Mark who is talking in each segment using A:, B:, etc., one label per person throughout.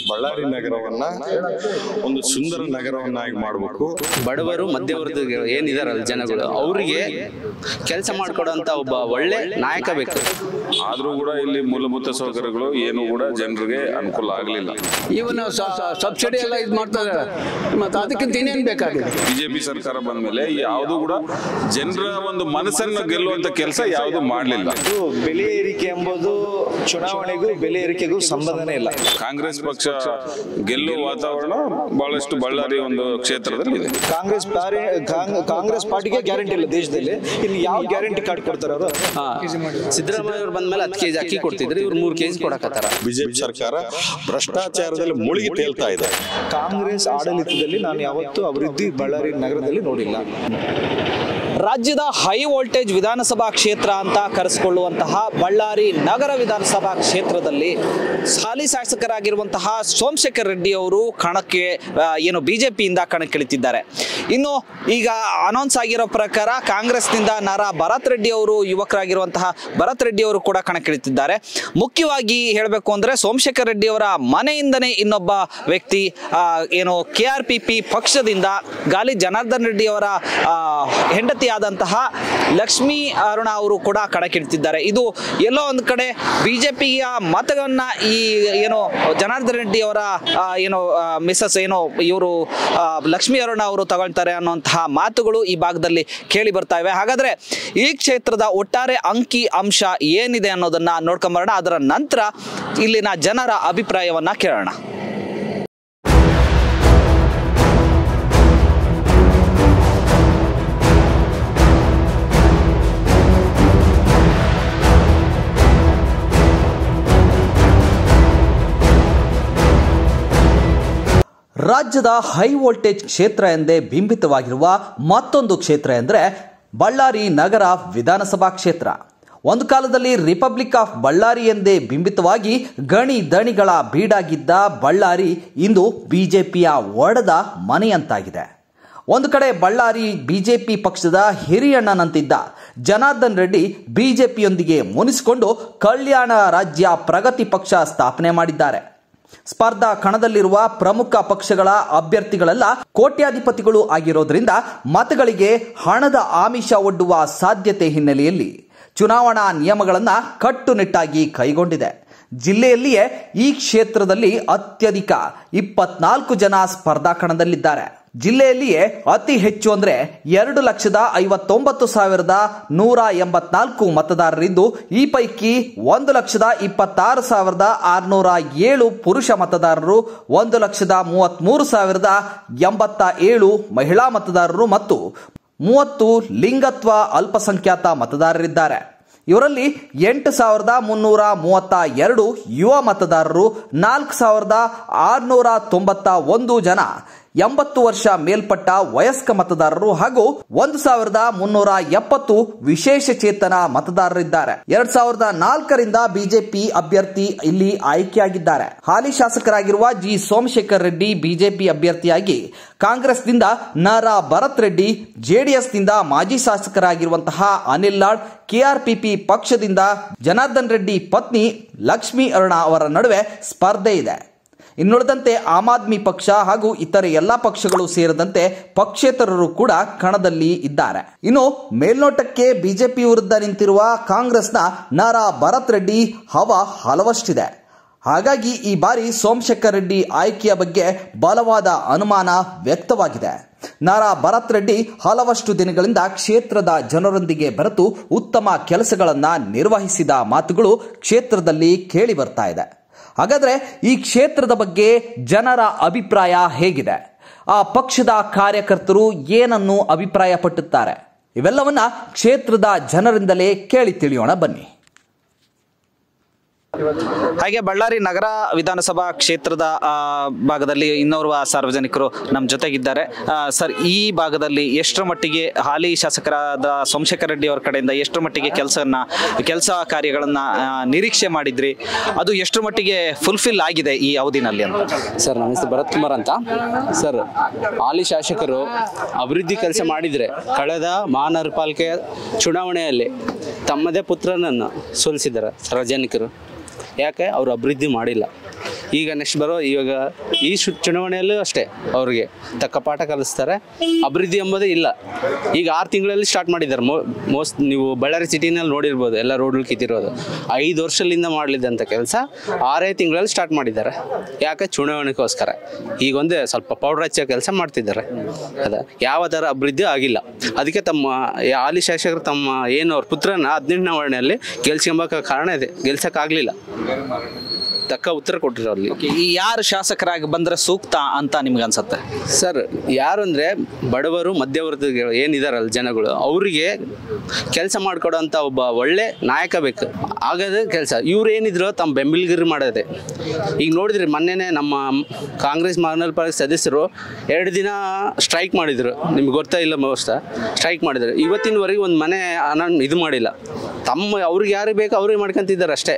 A: ಬಳ್ಳಾರಿ ನಗರವನ್ನ ಒಂದು ಸುಂದರ ನಗರವನ್ನಾಗಿ ಮಾಡಬೇಕು
B: ಬಡವರು ಮಧ್ಯವರ್ಗ ಏನಿದಾರಲ್ಲ ಜನಗಳು ಅವರಿಗೆ ಕೆಲಸ ಮಾಡ್ಕೊಡೋಂತ ಒಬ್ಬ ಒಳ್ಳೆ ನಾಯಕ ಬೇಕು
A: ಆದ್ರೂ ಕೂಡ ಇಲ್ಲಿ ಮೂಲಭೂತ ಸೌಕರ್ಯಗಳು ಏನು ಕೂಡ ಜನರಿಗೆ ಅನುಕೂಲ ಆಗಲಿಲ್ಲ
C: ಇವನು ಸಬ್ಸಿಡಿ ಎಲ್ಲ ಇದು ಮಾಡ್ತಾರೆ ಮತ್ತೆ ಅದಕ್ಕಿಂತ ಇನ್ನೇನು ಬೇಕಾಗಿದೆ
A: ಬಿಜೆಪಿ ಸರ್ಕಾರ ಬಂದ ಮೇಲೆ ಯಾವುದು ಕೂಡ ಜನರ ಒಂದು ಮನಸ್ಸನ್ನು ಗೆಲ್ಲುವಂತ ಕೆಲಸ ಯಾವುದು ಮಾಡಲಿಲ್ಲ
D: ಇದು ಬೆಲೆ ಏರಿಕೆ ಎಂಬುದು ಚುನಾವಣೆಗೂ ಬೆಲೆ ಏರಿಕೆಗೂ ಸಂಬಂಧನೇ ಇಲ್ಲ
A: ಕಾಂಗ್ರೆಸ್ ಪಕ್ಷ ಗೆಲ್ಲುವ ವಾತಾವರಣ ಬಹಳಷ್ಟು ಬಳ್ಳಾರಿ ಒಂದು ಕ್ಷೇತ್ರದಲ್ಲಿ ಇದೆ
D: ಕಾಂಗ್ರೆಸ್ ಪಾರಿ ಕಾಂಗ್- ಕಾಂಗ್ರೆಸ್ ಪಾರ್ಟಿಗೆ ಗ್ಯಾರಂಟಿ ಇಲ್ಲ ದೇಶದಲ್ಲಿ ಇನ್ನು ಯಾವ ಗ್ಯಾರಂಟಿ ಕಾರ್ಡ್ ಕೊಡ್ತಾರೆ ಅವರು
B: ಹಾ ಸಿದ್ದರಾಮಯ್ಯ ಅವ್ರು ಬಂದ್ಮೇಲೆ ಹತ್ತು ಕೆಜಿ ಅಕ್ಕಿ ಕೊಡ್ತಿದ್ರು ಇವ್ರು ಮೂರು ಕೆಜಿ ಕೊಡಕತ್ತಾರ
A: ಬಿಜೆಪಿ ಸರ್ಕಾರ ಭ್ರಷ್ಟಾಚಾರದಲ್ಲಿ ಮುಳುಗಿ ತೇಲ್ತಾ ಇದೆ
D: ಕಾಂಗ್ರೆಸ್ ಆಡಳಿತದಲ್ಲಿ ನಾನು ಯಾವತ್ತೂ ಅಭಿವೃದ್ಧಿ ಬಳ್ಳಾರಿ ನಗರದಲ್ಲಿ ನೋಡಿಲ್ಲ
E: ರಾಜ್ಯದ ಹೈ ವೋಲ್ಟೇಜ್ ವಿಧಾನಸಭಾ ಕ್ಷೇತ್ರ ಅಂತ ಕರೆಸಿಕೊಳ್ಳುವಂತಹ ಬಳ್ಳಾರಿ ನಗರ ವಿಧಾನಸಭಾ ಕ್ಷೇತ್ರದಲ್ಲಿ ಹಾಲಿ ಶಾಸಕರಾಗಿರುವಂತಹ ಸೋಮಶೇಖರ್ ರೆಡ್ಡಿ ಅವರು ಕಣಕ್ಕೆ ಆ, ಏನು ಬಿಜೆಪಿಯಿಂದ ಕಣಕ್ಕಿಳಿತಿದ್ದಾರೆ ಇನ್ನು ಈಗ ಅನೌನ್ಸ್ ಆಗಿರೋ ಪ್ರಕಾರ ಕಾಂಗ್ರೆಸ್ನಿಂದ ನರ ಭರತ್ ರೆಡ್ಡಿ ಅವರು ಯುವಕರಾಗಿರುವಂತಹ ಭರತ್ ರೆಡ್ಡಿ ಅವರು ಕೂಡ ಕಣಕ್ಕಿಳಿತಿದ್ದಾರೆ ಮುಖ್ಯವಾಗಿ ಹೇಳಬೇಕು ಅಂದ್ರೆ ಸೋಮಶೇಖರ್ ರೆಡ್ಡಿ ಅವರ ಮನೆಯಿಂದನೇ ಇನ್ನೊಬ್ಬ ವ್ಯಕ್ತಿ ಆ, ಏನು ಕೆ ಆರ್ ಪಿ ಪಿ ಪಕ್ಷದಿಂದ ಗಾಲಿ ಜನಾರ್ದನ್ ರೆಡ್ಡಿ ಅವರ ಆ, ಹೆಂಡತಿಯಾದಂತಹ ಲಕ್ಷ್ಮೀ ಅರುಣ ಅವರು ಕೂಡ ಕಣಕ್ಕಿಳಿತಿದ್ದಾರೆ ಇದು ಎಲ್ಲೋ ಒಂದು ಕಡೆ ಬಿಜೆಪಿಯ ಮತವನ್ನ ಈ ಏನು ಜನಾರ್ದನ್ ರೆಡ್ಡಿ ಅವರ ಆ, ಏನು ಮಿಸಸ್ ಏನು ಇವರು ಲಕ್ಷ್ಮೀ ಅರುಣ ಅವರು ತಗೊಳ್ತಾರೆ ಅನ್ನುವಂತಹ ಮಾತುಗಳು ಈ ಭಾಗದಲ್ಲಿ ಕೇಳಿ ಬರ್ತಾ ಇವೆ ಹಾಗಾದ್ರೆ ಈ ಕ್ಷೇತ್ರದ ಒಟ್ಟಾರೆ ಅಂಕಿ ಅಂಶ ಏನಿದೆ ಅನ್ನೋದನ್ನ ನೋಡ್ಕೊಂಬರೋಣ ಅದರ ನಂತರ ಇಲ್ಲಿನ ಜನರ ಅಭಿಪ್ರಾಯವನ್ನ ಕೇಳೋಣ ರಾಜ್ಯದ ಹೈ ವೋಲ್ಟೇಜ್ ಕ್ಷೇತ್ರ ಎಂದೇ ಬಿಂಬಿತವಾಗಿರುವ ಮತ್ತೊಂದು ಕ್ಷೇತ್ರ ಎಂದರೆ ಬಳ್ಳಾರಿ ನಗರ ವಿಧಾನಸಭಾ ಕ್ಷೇತ್ರ ಒಂದು ಕಾಲದಲ್ಲಿ ರಿಪಬ್ಲಿಕ್ ಆಫ್ ಬಳ್ಳಾರಿ ಎಂದೇ ಬಿಂಬಿತವಾಗಿ ಗಣಿ ದಣಿಗಳ ಬೀಡಾಗಿದ್ದ ಬಳ್ಳಾರಿ ಇಂದು ಬಿಜೆಪಿಯ ಒಡೆದ ಮನೆಯಂತಾಗಿದೆ ಒಂದು ಕಡೆ ಬಳ್ಳಾರಿ ಬಿಜೆಪಿ ಪಕ್ಷದ ಹಿರಿಯಣ್ಣನಂತಿದ್ದ ಜನಾರ್ದನ್ ರೆಡ್ಡಿ ಬಿಜೆಪಿಯೊಂದಿಗೆ ಮುನಿಸಿಕೊಂಡು ಕಲ್ಯಾಣ ರಾಜ್ಯ ಪ್ರಗತಿ ಪಕ್ಷ ಸ್ಥಾಪನೆ ಮಾಡಿದ್ದಾರೆ ಸ್ಪರ್ಧಾ ಕಣದಲ್ಲಿರುವ ಪ್ರಮುಖ ಪಕ್ಷಗಳ ಅಭ್ಯರ್ಥಿಗಳೆಲ್ಲ ಕೋಟ್ಯಾಧಿಪತಿಗಳು ಆಗಿರೋದ್ರಿಂದ ಮತಗಳಿಗೆ ಹಣದ ಆಮಿಷ ಒಡ್ಡುವ ಸಾಧ್ಯತೆ ಹಿನ್ನೆಲೆಯಲ್ಲಿ ಚುನಾವಣಾ ನಿಯಮಗಳನ್ನು ಕಟ್ಟುನಿಟ್ಟಾಗಿ ಕೈಗೊಂಡಿದೆ ಜಿಲ್ಲೆಯಲ್ಲಿಯೇ ಈ ಕ್ಷೇತ್ರದಲ್ಲಿ ಅತ್ಯಧಿಕ ಇಪ್ಪತ್ನಾಲ್ಕು ಜನ ಸ್ಪರ್ಧಾ ಕಣದಲ್ಲಿದ್ದಾರೆ ಜಿಲ್ಲೆಯಲ್ಲಿಯೇ ಅತಿ ಹೆಚ್ಚು ಅಂದ್ರೆ ಎರಡು ಲಕ್ಷದ ಐವತ್ತೊಂಬತ್ತು ಸಾವಿರದ ನೂರ ಎಂಬತ್ನಾಲ್ಕು ಮತದಾರರಿದ್ದು ಈ ಪೈಕಿ ಒಂದು ಲಕ್ಷದ ಇಪ್ಪತ್ತಾರು ಸಾವಿರದ ಆರುನೂರ ಏಳು ಪುರುಷ ಮತದಾರರು ಒಂದು ಲಕ್ಷದ ಮೂವತ್ಮೂರು ಸಾವಿರದ ಎಂಬತ್ತ ಏಳು ಮಹಿಳಾ ಮತದಾರರು ಮತ್ತು ಮೂವತ್ತು ಲಿಂಗತ್ವ ಅಲ್ಪಸಂಖ್ಯಾತ ಮತದಾರರಿದ್ದಾರೆ ಇವರಲ್ಲಿ ಎಂಟು ಸಾವಿರದ ಮುನ್ನೂರ ಮೂವತ್ತ ಎರಡು ಯುವ ಮತದಾರರು ನಾಲ್ಕು ಸಾವಿರದ ಆರುನೂರ ತೊಂಬತ್ತ ಒಂದು ಜನ ಎಂಬತ್ತು ವರ್ಷ ಮೇಲ್ಪಟ್ಟ ವಯಸ್ಕ ಮತದಾರರು ಹಾಗೂ ಒಂದು ಸಾವಿರದ ಮುನ್ನೂರ ಎಪ್ಪತ್ತು ವಿಶೇಷ ಚೇತನ ಮತದಾರರಿದ್ದಾರೆ ಎರಡ್ ಸಾವಿರದ ನಾಲ್ಕರಿಂದ ಬಿಜೆಪಿ ಅಭ್ಯರ್ಥಿ ಇಲ್ಲಿ ಆಯ್ಕೆಯಾಗಿದ್ದಾರೆ ಹಾಲಿ ಶಾಸಕರಾಗಿರುವ ಜಿ ಸೋಮಶೇಖರ್ ರೆಡ್ಡಿ ಬಿಜೆಪಿ ಅಭ್ಯರ್ಥಿಯಾಗಿ ಕಾಂಗ್ರೆಸ್ನಿಂದ ನರ ಭರತ್ ರೆಡ್ಡಿ ಜೆಡಿಎಸ್ನಿಂದ ಮಾಜಿ ಶಾಸಕರಾಗಿರುವಂತಹ ಅನಿಲ್ ಲಾಡ್ ಕೆಆರ್ಪಿಪಿ ಪಕ್ಷದಿಂದ ಜನಾರ್ದನ್ ರೆಡ್ಡಿ ಪತ್ನಿ ಲಕ್ಷ್ಮೀ ಅರುಣ ಅವರ ನಡುವೆ ಸ್ಪರ್ಧೆ ಇದೆ ಇನ್ನುಳಿದಂತೆ ಆಮ್ ಆದ್ಮಿ ಪಕ್ಷ ಹಾಗೂ ಇತರೆ ಎಲ್ಲಾ ಪಕ್ಷಗಳು ಸೇರಿದಂತೆ ಪಕ್ಷೇತರರು ಕೂಡ ಕಣದಲ್ಲಿ ಇದ್ದಾರೆ ಇನ್ನು ಮೇಲ್ನೋಟಕ್ಕೆ ಬಿಜೆಪಿ ವಿರುದ್ಧ ನಿಂತಿರುವ ಕಾಂಗ್ರೆಸ್ನ ನರ ಭರತ್ ರೆಡ್ಡಿ ಹವ ಹಲವಷ್ಟಿದೆ ಹಾಗಾಗಿ ಈ ಬಾರಿ ಸೋಮಶೇಖರ್ ರೆಡ್ಡಿ ಆಯ್ಕೆಯ ಬಗ್ಗೆ ಬಲವಾದ ಅನುಮಾನ ವ್ಯಕ್ತವಾಗಿದೆ ನಾರಾ ಭರತ್ ರೆಡ್ಡಿ ಹಲವಷ್ಟು ದಿನಗಳಿಂದ ಕ್ಷೇತ್ರದ ಜನರೊಂದಿಗೆ ಬೆರೆತು ಉತ್ತಮ ಕೆಲಸಗಳನ್ನ ನಿರ್ವಹಿಸಿದ ಮಾತುಗಳು ಕ್ಷೇತ್ರದಲ್ಲಿ ಕೇಳಿ ಬರ್ತಾ ಇದೆ ಹಾಗಾದ್ರೆ ಈ ಕ್ಷೇತ್ರದ ಬಗ್ಗೆ ಜನರ ಅಭಿಪ್ರಾಯ ಹೇಗಿದೆ ಆ ಪಕ್ಷದ ಕಾರ್ಯಕರ್ತರು ಏನನ್ನು ಅಭಿಪ್ರಾಯ ಪಟ್ಟುತ್ತಾರೆ ಇವೆಲ್ಲವನ್ನ ಕ್ಷೇತ್ರದ ಜನರಿಂದಲೇ ಕೇಳಿ ತಿಳಿಯೋಣ ಬನ್ನಿ ಹಾಗೆ ಬಳ್ಳಾರಿ ನಗರ ವಿಧಾನಸಭಾ ಕ್ಷೇತ್ರದ ಆ, ಭಾಗದಲ್ಲಿ ಇನ್ನೋರ್ವ ಸಾರ್ವಜನಿಕರು ನಮ್ಮ ಜೊತೆಗಿದ್ದಾರೆ ಆ, ಸರ್ ಈ ಭಾಗದಲ್ಲಿ ಎಷ್ಟರ ಮಟ್ಟಿಗೆ ಹಾಲಿ ಶಾಸಕರಾದ ಸೋಮಶೇಖರ್ ರೆಡ್ಡಿ ಅವರ ಕಡೆಯಿಂದ ಎಷ್ಟರ ಮಟ್ಟಿಗೆ ಕೆಲಸನ ಕೆಲಸ ಕಾರ್ಯಗಳನ್ನ ಆ, ನಿರೀಕ್ಷೆ ಮಾಡಿದ್ರಿ ಅದು ಎಷ್ಟರ ಮಟ್ಟಿಗೆ ಫುಲ್ಫಿಲ್ ಆಗಿದೆ ಈ ಅವಧಿನಲ್ಲಿ ಅಂತ
B: ಸರ್ ನನ್ನ ಹೆಸರು ಭರತ್ ಕುಮಾರ್ ಅಂತ ಸರ್ ಹಾಲಿ ಶಾಸಕರು ಅಭಿವೃದ್ಧಿ ಕೆಲಸ ಮಾಡಿದರೆ ಕಳೆದ ಮಹಾನಗರ ಪಾಲಿಕೆ ಚುನಾವಣೆಯಲ್ಲಿ ತಮ್ಮದೇ ಪುತ್ರನನ್ನು ಸೋಲಿಸಿದ್ದಾರೆ ಸಾರ್ವಜನಿಕರು ಯಾಕೆ ಅವರು ಅಭಿವೃದ್ಧಿ ಮಾಡಿಲ್ಲ ಈಗ ನೆಕ್ಸ್ಟ್ ಬರೋ ಇವಾಗ ಈ ಶು ಚುನಾವಣೆಯಲ್ಲೂ ಅಷ್ಟೇ ಅವ್ರಿಗೆ ತಕ್ಕ ಪಾಠ ಕಲಿಸ್ತಾರೆ ಅಭಿವೃದ್ಧಿ ಎಂಬುದೇ ಇಲ್ಲ ಈಗ ಆರು ತಿಂಗಳಲ್ಲಿ ಸ್ಟಾರ್ಟ್ ಮಾಡಿದ್ದಾರೆ ಮೋ ಮೋಸ್ಟ್ ನೀವು ಬಳ್ಳಾರಿ ಸಿಟಿನಲ್ಲಿ ನೋಡಿರ್ಬೋದು ಎಲ್ಲ ರೋಡ್ಗಳು ಕಿತ್ತಿರೋದು ಐದು ವರ್ಷದಿಂದ ಮಾಡಲಿದ್ದಂಥ ಕೆಲಸ ಆರೇ ತಿಂಗಳಲ್ಲಿ ಸ್ಟಾರ್ಟ್ ಮಾಡಿದ್ದಾರೆ ಯಾಕೆ ಚುನಾವಣೆಗೋಸ್ಕರ ಈಗ ಒಂದೇ ಸ್ವಲ್ಪ ಪೌಡರ್ ಹಚ್ಚೋ ಕೆಲಸ ಮಾಡ್ತಿದ್ದಾರೆ ಅದ ಯಾವ ಥರ ಅಭಿವೃದ್ಧಿ ಆಗಿಲ್ಲ ಅದಕ್ಕೆ ತಮ್ಮ ಈ ಹಾಲಿ ಶಾಸಕರು ತಮ್ಮ ಏನು ಅವ್ರ ಪುತ್ರನ ಹದಿನೆಂಟನೇ ವಾರ್ಡ್ನಲ್ಲಿ ಗೆಲ್ಸ್ಕೊಂಬಕ ಕಾರಣ ಇದೆ ಗೆಲ್ಸಕ್ಕಾಗಲಿಲ್ಲ ತಕ್ಕ ಉತ್ತರ ಕೊಟ್ಟಿರೋ ಅಲ್ಲಿ
E: ಈ ಯಾರು ಶಾಸಕರಾಗಿ ಬಂದ್ರೆ ಸೂಕ್ತ ಅಂತ ನಿಮ್ಗೆ ಅನ್ಸುತ್ತೆ
B: ಸರ್ ಯಾರು ಅಂದರೆ ಬಡವರು ಮಧ್ಯವರ್ತಿಗಳು ಏನಿದಾರಲ್ಲ ಜನಗಳು ಅವರಿಗೆ ಕೆಲಸ ಮಾಡಿಕೊಡೋಂಥ ಒಬ್ಬ ಒಳ್ಳೆ ನಾಯಕ ಬೇಕು ಆಗದ ಕೆಲಸ ಇವ್ರು ಏನಿದ್ರು ತಮ್ಮ ಬೆಂಬಲಿಗರು ಮಾಡೋದೆ ಈಗ ನೋಡಿದ್ರಿ ಮೊನ್ನೆನೇ ನಮ್ಮ ಕಾಂಗ್ರೆಸ್ ಮಾನಲ್ ಪಾರ್ಟಿ ಸದಸ್ಯರು ಎರಡು ದಿನ ಸ್ಟ್ರೈಕ್ ಮಾಡಿದರು ನಿಮ್ಗೆ ಗೊತ್ತಾ ಇಲ್ಲ ಮೋಸ್ತ ಸ್ಟ್ರೈಕ್ ಮಾಡಿದ್ರು ಇವತ್ತಿನವರೆಗೆ ಒಂದು ಮನೆ ನಾನು ಇದು ಮಾಡಿಲ್ಲ ತಮ್ಮ ಅವ್ರಿಗೆ ಯಾರಿಗೆ ಬೇಕು ಅವ್ರಿಗೆ ಮಾಡ್ಕೊಂತಿದ್ದಾರೆ ಅಷ್ಟೇ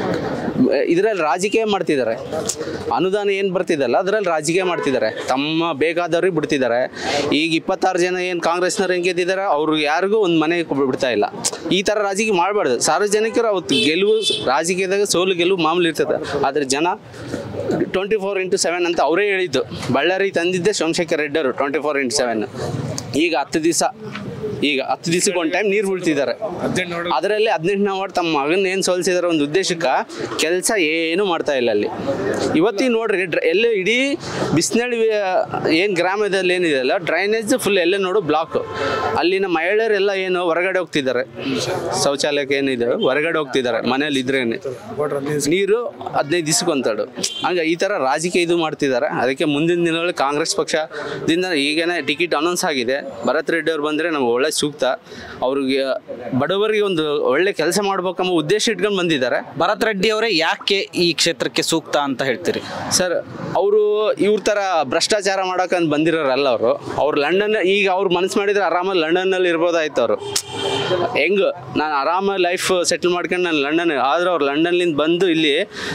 B: ಇದರಲ್ಲಿ ರಾಜಕೀಯ ಮಾಡ್ತಿದ್ದಾರೆ ಅನುದಾನ ಏನು ಬರ್ತಿದಲ್ಲ ಅದರಲ್ಲಿ ರಾಜಕೀಯ ಮಾಡ್ತಿದ್ದಾರೆ ತಮ್ಮ ಬೇಕಾದವ್ರಿಗೆ ಬಿಡ್ತಿದ್ದಾರೆ ಈಗ ಇಪ್ಪತ್ತಾರು ಜನ ಏನು ಕಾಂಗ್ರೆಸ್ನವ್ರು ಹೆಂಗೆ ಗೆದ್ದಿದ್ದಾರೆ ಅವ್ರು ಯಾರಿಗೂ ಒಂದು ಮನೆ ಬಿಡ್ತಾ ಇಲ್ಲ ಈ ಥರ ರಾಜಕೀಯ ಮಾಡಬಾರ್ದು ಸಾರ್ವಜನಿಕರು ಅವತ್ತು ಗೆಲುವು ರಾಜಕೀಯದಾಗ ಸೋಲು ಗೆಲುವು ಮಾಮೂಲಿ ಇರ್ತದೆ ಆದರೆ ಜನ ಟ್ವೆಂಟಿ ಫೋರ್ ಇಂಟು ಸೆವೆನ್ ಅಂತ ಅವರೇ ಹೇಳಿದ್ದು ಬಳ್ಳಾರಿ ತಂದಿದ್ದೆ ಸೋಮಶೇಖರ್ ರೆಡ್ಡರು ಟ್ವೆಂಟಿ ಫೋರ್ ಇಂಟು ಸೆವೆನ್ ಈಗ ಹತ್ತು ದಿವಸ ಈಗ ಹತ್ತು ದಿವಸಕ್ಕೆ ಒಂದು ಟೈಮ್ ನೀರು ಬೀಳ್ತಿದ್ದಾರೆ ಅದರಲ್ಲಿ ಹದಿನೆಂಟನೇ ವಾರ್ಡ್ ತಮ್ಮ ಮಗನ ಏನು ಸೋಲಿಸಿದಾರೆ ಒಂದು ಉದ್ದೇಶಕ್ಕೆ ಕೆಲಸ ಏನೂ ಮಾಡ್ತಾ ಇಲ್ಲ ಅಲ್ಲಿ ಇವತ್ತಿಗೆ ನೋಡ್ರಿ ಡ್ರ ಎಲ್ಲೇ ಇಡೀ ಬಿಸ್ನಳ್ಳಿ ಏನು ಗ್ರಾಮದಲ್ಲಿ ಏನಿದೆ ಅಲ್ಲ ಡ್ರೈನೇಜ್ ಫುಲ್ ಎಲ್ಲೇ ನೋಡು ಬ್ಲಾಕ್ ಅಲ್ಲಿನ ಮಹಿಳೆಯರೆಲ್ಲ ಏನು ಹೊರಗಡೆ ಹೋಗ್ತಿದ್ದಾರೆ ಶೌಚಾಲಯಕ್ಕೆ ಏನಿದೆ ಹೊರಗಡೆ ಹೋಗ್ತಿದ್ದಾರೆ ಮನೇಲಿ ಇದ್ರೇನೆ ನೀರು ಹದಿನೈದು ದಿವಸಕ್ಕೆ ಒಂತಾಡು ಹಂಗೆ ಈ ಥರ ರಾಜಕೀಯ ಇದು ಮಾಡ್ತಿದ್ದಾರೆ ಅದಕ್ಕೆ ಮುಂದಿನ ದಿನಗಳಲ್ಲಿ ಕಾಂಗ್ರೆಸ್ ಪಕ್ಷದಿಂದ ಈಗೇನೆ ಟಿಕೆಟ್ ಅನೌನ್ಸ್ ಆಗಿದೆ ಭರತ್ ರೆಡ್ಡಿ ಅವ್ರು ಬಂದರೆ ನಮ್ಗೆ ಒಳ್ಳೆ ಸೂಕ್ತ ಅವ್ರಿಗೆ ಬಡವರಿಗೆ ಒಂದು ಒಳ್ಳೆ ಕೆಲಸ ಮಾಡ್ಬೇಕೆಂಬ ಉದ್ದೇಶ ಇಟ್ಕೊಂಡು ಬಂದಿದ್ದಾರೆ
E: ಭರತ್ ರೆಡ್ಡಿ ಅವರೇ ಯಾಕೆ ಈ ಕ್ಷೇತ್ರಕ್ಕೆ ಸೂಕ್ತ ಅಂತ ಹೇಳ್ತೀರಿ
B: ಸರ್ ಅವರು ಇವ್ರ ಥರ ಭ್ರಷ್ಟಾಚಾರ ಮಾಡೋಕಂತ ಬಂದಿರೋರಲ್ಲ ಅವರು ಅವ್ರು ಲಂಡನ್ ಈಗ ಅವ್ರು ಮನಸ್ಸು ಮಾಡಿದ್ರೆ ಆರಾಮಾಗಿ ಲಂಡನ್ನಲ್ಲಿ ಇರ್ಬೋದಾಯ್ತು ಅವರು ಹೆಂಗ್ ನಾನು ಆರಾಮಾಗಿ ಲೈಫ್ ಸೆಟ್ಲ್ ಮಾಡ್ಕೊಂಡು ನಾನು ಲಂಡನ್ ಆದ್ರೆ ಅವ್ರು ಲಂಡನ್ಲಿಂದ ಬಂದು ಇಲ್ಲಿ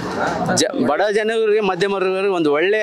B: ಜ ಬಡ ಜನರಿಗೆ ಮಧ್ಯಮ ವರ್ಗರಿಗೆ ಒಂದು ಒಳ್ಳೆ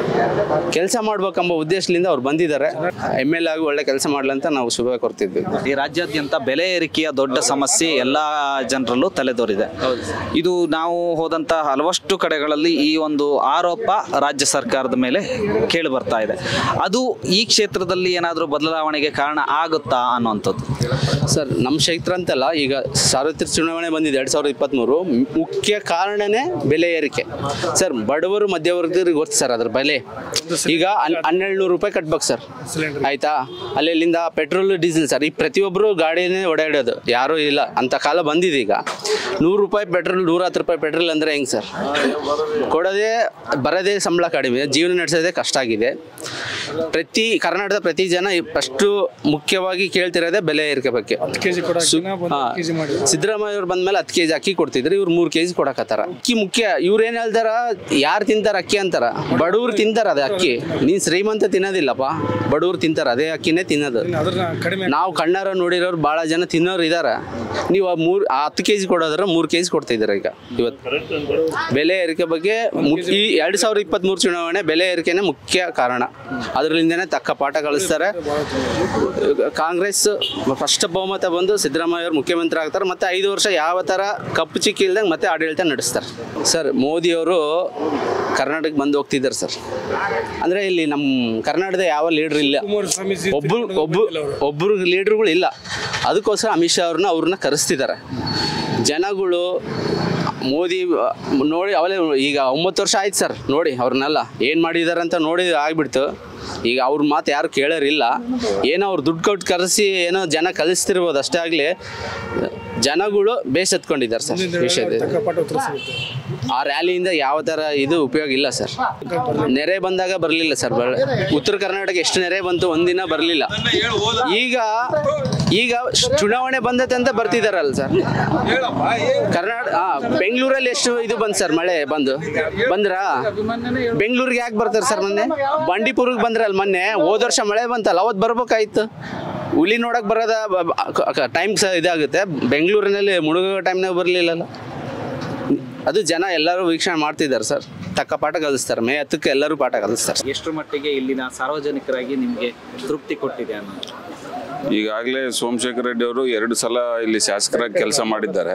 B: ಕೆಲಸ ಮಾಡ್ಬೇಕೆಂಬ ಉದ್ದೇಶದಿಂದ ಅವ್ರು ಬಂದಿದ್ದಾರೆ ಎಮ್ ಎಲ್ ಆಗಿ ಒಳ್ಳೆ ಕೆಲಸ ಮಾಡ್ಲಿ ಅಂತ ನಾವು ಶುಭ ಕೊಡ್ತಿದ್ವಿ
E: ಈ ರಾಜ್ಯಾದ್ಯಂತ ಬೆಲೆ ಏರಿಕೆಯ ದೊಡ್ಡ ಸಮಸ್ಯೆ ಎಲ್ಲಾ ಜನರಲ್ಲೂ ತಲೆದೋರಿದೆ ಇದು ನಾವು ಹೋದಂತ ಹಲವಷ್ಟು ಕಡೆಗಳಲ್ಲಿ ಈ ಒಂದು ಆರೋಪ ರಾಜ್ಯ ಸರ್ಕಾರದ ಮೇಲೆ ಕೇಳಿ ಬರ್ತಾ ಇದೆ ಅದು ಈ ಕ್ಷೇತ್ರದಲ್ಲಿ ಏನಾದರೂ ಬದಲಾವಣೆಗೆ ಕಾರಣ ಆಗುತ್ತಾ ಅನ್ನುವಂಥದ್ದು
B: ಸರ್ ನಮ್ಮ ಕ್ಷೇತ್ರ ಅಂತಲ್ಲ ಈಗ ಸಾರ್ವತ್ರಿಕ ಚುನಾವಣೆ ಬಂದಿದೆ ಎರಡು ಸಾವಿರದ ಇಪ್ಪತ್ತ್ಮೂರು ಮುಖ್ಯ ಕಾರಣನೇ ಬೆಲೆ ಏರಿಕೆ ಸರ್ ಬಡವರು ಮಧ್ಯವರ್ಗರಿಗೆ ಗೊತ್ತು ಸರ್ ಅದ್ರ ಬೆಲೆ ಈಗ ಹನ್- ಹನ್ನೆರಡು ನೂರು ರೂಪಾಯಿ ಕಟ್ಬೇಕು ಸರ್ ಆಯ್ತಾ ಅಲ್ಲಿ ಇಲ್ಲಿಂದ ಪೆಟ್ರೋಲ್ ಡೀಸೆಲ್ ಸರ್ ಈ ಪ್ರತಿಯೊಬ್ಬರು ಗಾಡಿನೇ ಓಡಾಡೋದು ಯಾರೂ ಇಲ್ಲ ಅಂತ ಕಾಲ ಬಂದಿದೆ ಈಗ ನೂರು ರೂಪಾಯಿ ಪೆಟ್ರೋಲ್ ನೂರ ಹತ್ತು ರೂಪಾಯಿ ಪೆಟ್ರೋಲ್ ಅಂದರೆ ಹೆಂಗೆ ಸರ್ ಕೊಡೋದೇ ಬರೋದೇ ಸಂಬಳ ಕಡಿಮೆ ಜೀವನ ನಡೆಸೋದೇ ಕಷ್ಟ ಆಗಿದೆ ಪ್ರತಿ ಕರ್ನಾಟಕದ ಪ್ರತಿ ಜನ ಫಸ್ಟು ಮುಖ್ಯವಾಗಿ ಕೇಳ್ತಿರೋದೇ ಬೆಲೆ ಏರಿಕೆ ಬಗ್ಗೆ ಸು- ಹಾ. ಸಿದ್ದರಾಮಯ್ಯ ಅವ್ರು ಬಂದ್ಮೇಲೆ ಹತ್ತು ಕೆಜಿ ಅಕ್ಕಿ ಕೊಡ್ತಿದ್ರು ಇವ್ರು ಮೂರು ಕೆಜಿ ಕೊಡಕತ್ತಾರ ಅಕ್ಕಿ ಮುಖ್ಯ ಇವ್ರು ಏನ್ ಹೇಳ್ತಾರ ಯಾರು ತಿಂತಾರ ಅಕ್ಕಿ ಅಂತಾರ ಬಡವ್ರು ತಿಂತಾರ ಅದೇ ಅಕ್ಕಿ ನೀನ್ ಶ್ರೀಮಂತ ತಿನ್ನೋದಿಲ್ಲಪ್ಪ ಬಡವ್ರು ತಿಂತಾರ ಅದೇ ಅಕ್ಕಿನೇ ತಿನ್ನೋದು ನಾವು ಕಣ್ಣಾರ ನೋಡಿರೋರು ಭಾಳ ಜನ ತಿನ್ನೋರು ಇದಾರ ನೀವು ಆ ಮೂರ್ ಆ ಹತ್ತು ಕೆಜಿ ಕೊಡೋದ್ರ ಮೂರು ಕೆಜಿ ಕೊಡ್ತಾ ಇದ್ದೀರ ಈಗ ಇವತ್ತು ಬೆಲೆ ಏರಿಕೆ ಬಗ್ಗೆ ಮು- ಈ ಎರಡ್ ಸಾವಿರದ ಇಪ್ಪತ್ತ್ ಮೂರು ಚುನಾವಣೆ ಬೆಲೆ ಏರಿಕೆನೇ ಮುಖ್ಯ ಕಾರಣ ಅದರಿಂದನೇ ತಕ್ಕ ಪಾಠ ಕಳಿಸ್ತಾರೆ ಕಾಂಗ್ರೆಸ್ ಫಸ್ಟ್ ಬಹುಮತ ಬಂದು ಸಿದ್ದರಾಮಯ್ಯ ಅವರು ಮುಖ್ಯಮಂತ್ರಿ ಆಗ್ತಾರೆ ಮತ್ತೆ ಐದು ವರ್ಷ ಯಾವ ಥರ ಕಪ್ಪು ಚಿಕ್ಕಿ ಇಲ್ದಂಗೆ ಮತ್ತೆ ಆಡಳಿತ ನಡೆಸ್ತಾರೆ ಸರ್ ಮೋದಿಯವರು ಕರ್ನಾಟಕಕ್ಕೆ ಬಂದು ಹೋಗ್ತಿದ್ದಾರೆ ಸರ್ ಅಂದರೆ ಇಲ್ಲಿ ನಮ್ಮ ಕರ್ನಾಟಕದ ಯಾವ ಲೀಡ್ರ್ ಇಲ್ಲ ಒಬ್ಬರು ಒಬ್ಬರು ಒಬ್ಬರು ಲೀಡ್ರುಗಳು ಇಲ್ಲ ಅದಕ್ಕೋಸ್ಕರ ಅಮಿತ್ ಶಾ ಅವ್ರನ್ನ ಅವ್ರನ್ನ ಕರೆಸ್ತಿದ್ದಾರೆ ಜನಗಳು ಮೋದಿ ಆ, ನೋಡಿ ಅವಲೇ ಈಗ ಒಂಬತ್ತು ವರ್ಷ ಆಯ್ತು ಸರ್ ನೋಡಿ ಅವ್ರನ್ನೆಲ್ಲ ಏನು ಮಾಡಿದ್ದಾರೆ ಅಂತ ನೋಡಿ ಆಗ್ಬಿಡ್ತು ಈಗ ಅವ್ರ ಮಾತು ಯಾರು ಕೇಳೋರಿಲ್ಲ ಏನೋ ಅವ್ರು ದುಡ್ಡು ಕೊಟ್ಟು ಕರೆಸಿ ಏನೋ ಜನ ಕಲಿಸ್ತಿರ್ಬೋದು ಅಷ್ಟೇ ಆಗಲಿ ಜನಗಳು ಬೇಸತ್ಕೊಂಡಿದ್ದಾರೆ ಸರ್ ವಿಷಯದ ಆ ರ್ಯಾಲಿಯಿಂದ ಯಾವ ಥರ ಇದು ಉಪಯೋಗ ಇಲ್ಲ ಸರ್ ನೆರೆ ಬಂದಾಗ ಬರಲಿಲ್ಲ ಸರ್ ಬ ಉತ್ತರ ಕರ್ನಾಟಕ ಎಷ್ಟು ನೆರೆ ಬಂತು ಒಂದಿನ ಬರಲಿಲ್ಲ ಈಗ ಈಗ ಚುನಾವಣೆ ಬಂದತೆ ಅಂತ ಬರ್ತಿದಾರಲ್ಲ ಸರ್ ಕರ್ನಾಟಕ ಬೆಂಗಳೂರಲ್ಲಿ ಎಷ್ಟು ಇದು ಬಂತು ಸರ್ ಮಳೆ ಬಂದು ಬಂದ್ರಾ ಬೆಂಗಳೂರಿಗೆ ಯಾಕೆ ಬರ್ತಾರೆ ಸರ್ ಮೊನ್ನೆ ಬಂಡೀಪುರಿಗೆ ಬಂದ್ರಲ್ಲ ಮೊನ್ನೆ ಹೋದ ವರ್ಷ ಮಳೆ ಬಂತಲ್ಲ ಅವತ್ತು ಬರ್ಬೇಕಾಯ್ತು ಹುಲಿ ನೋಡಕ್ ಬರೋದ ಟೈಮ್ ಸಹ ಇದಾಗುತ್ತೆ ಬೆಂಗಳೂರಿನಲ್ಲಿ ಮುಳುಗೋ ಟೈಮ್ನಾಗ ಬರಲಿಲ್ಲಲ್ಲ ಅದು ಜನ ಎಲ್ಲರೂ ವೀಕ್ಷಣೆ ಮಾಡ್ತಿದ್ದಾರೆ ಸರ್ ತಕ್ಕ ಪಾಠ ಕಲಿಸ್ತಾರೆ ಮೇ ಹತ್ತಕ್ಕೆ ಎಲ್ಲರೂ ಪಾಠ ಕಲಿಸ್ತಾರೆ
E: ಎಷ್ಟು ಮಟ್ಟಿಗೆ ಇಲ್ಲಿನ ಸಾರ್ವಜನಿಕರಾಗಿ ನಿಮಗೆ ತೃಪ್ತಿ ಕೊಟ್ಟಿದೆ ಅನ್ನೋದು
A: ಈಗಾಗಲೇ ಸೋಮಶೇಖರ್ ರೆಡ್ಡಿ ಅವರು ಎರಡು ಸಲ ಇಲ್ಲಿ ಶಾಸಕರಾಗಿ ಕೆಲಸ ಮಾಡಿದ್ದಾರೆ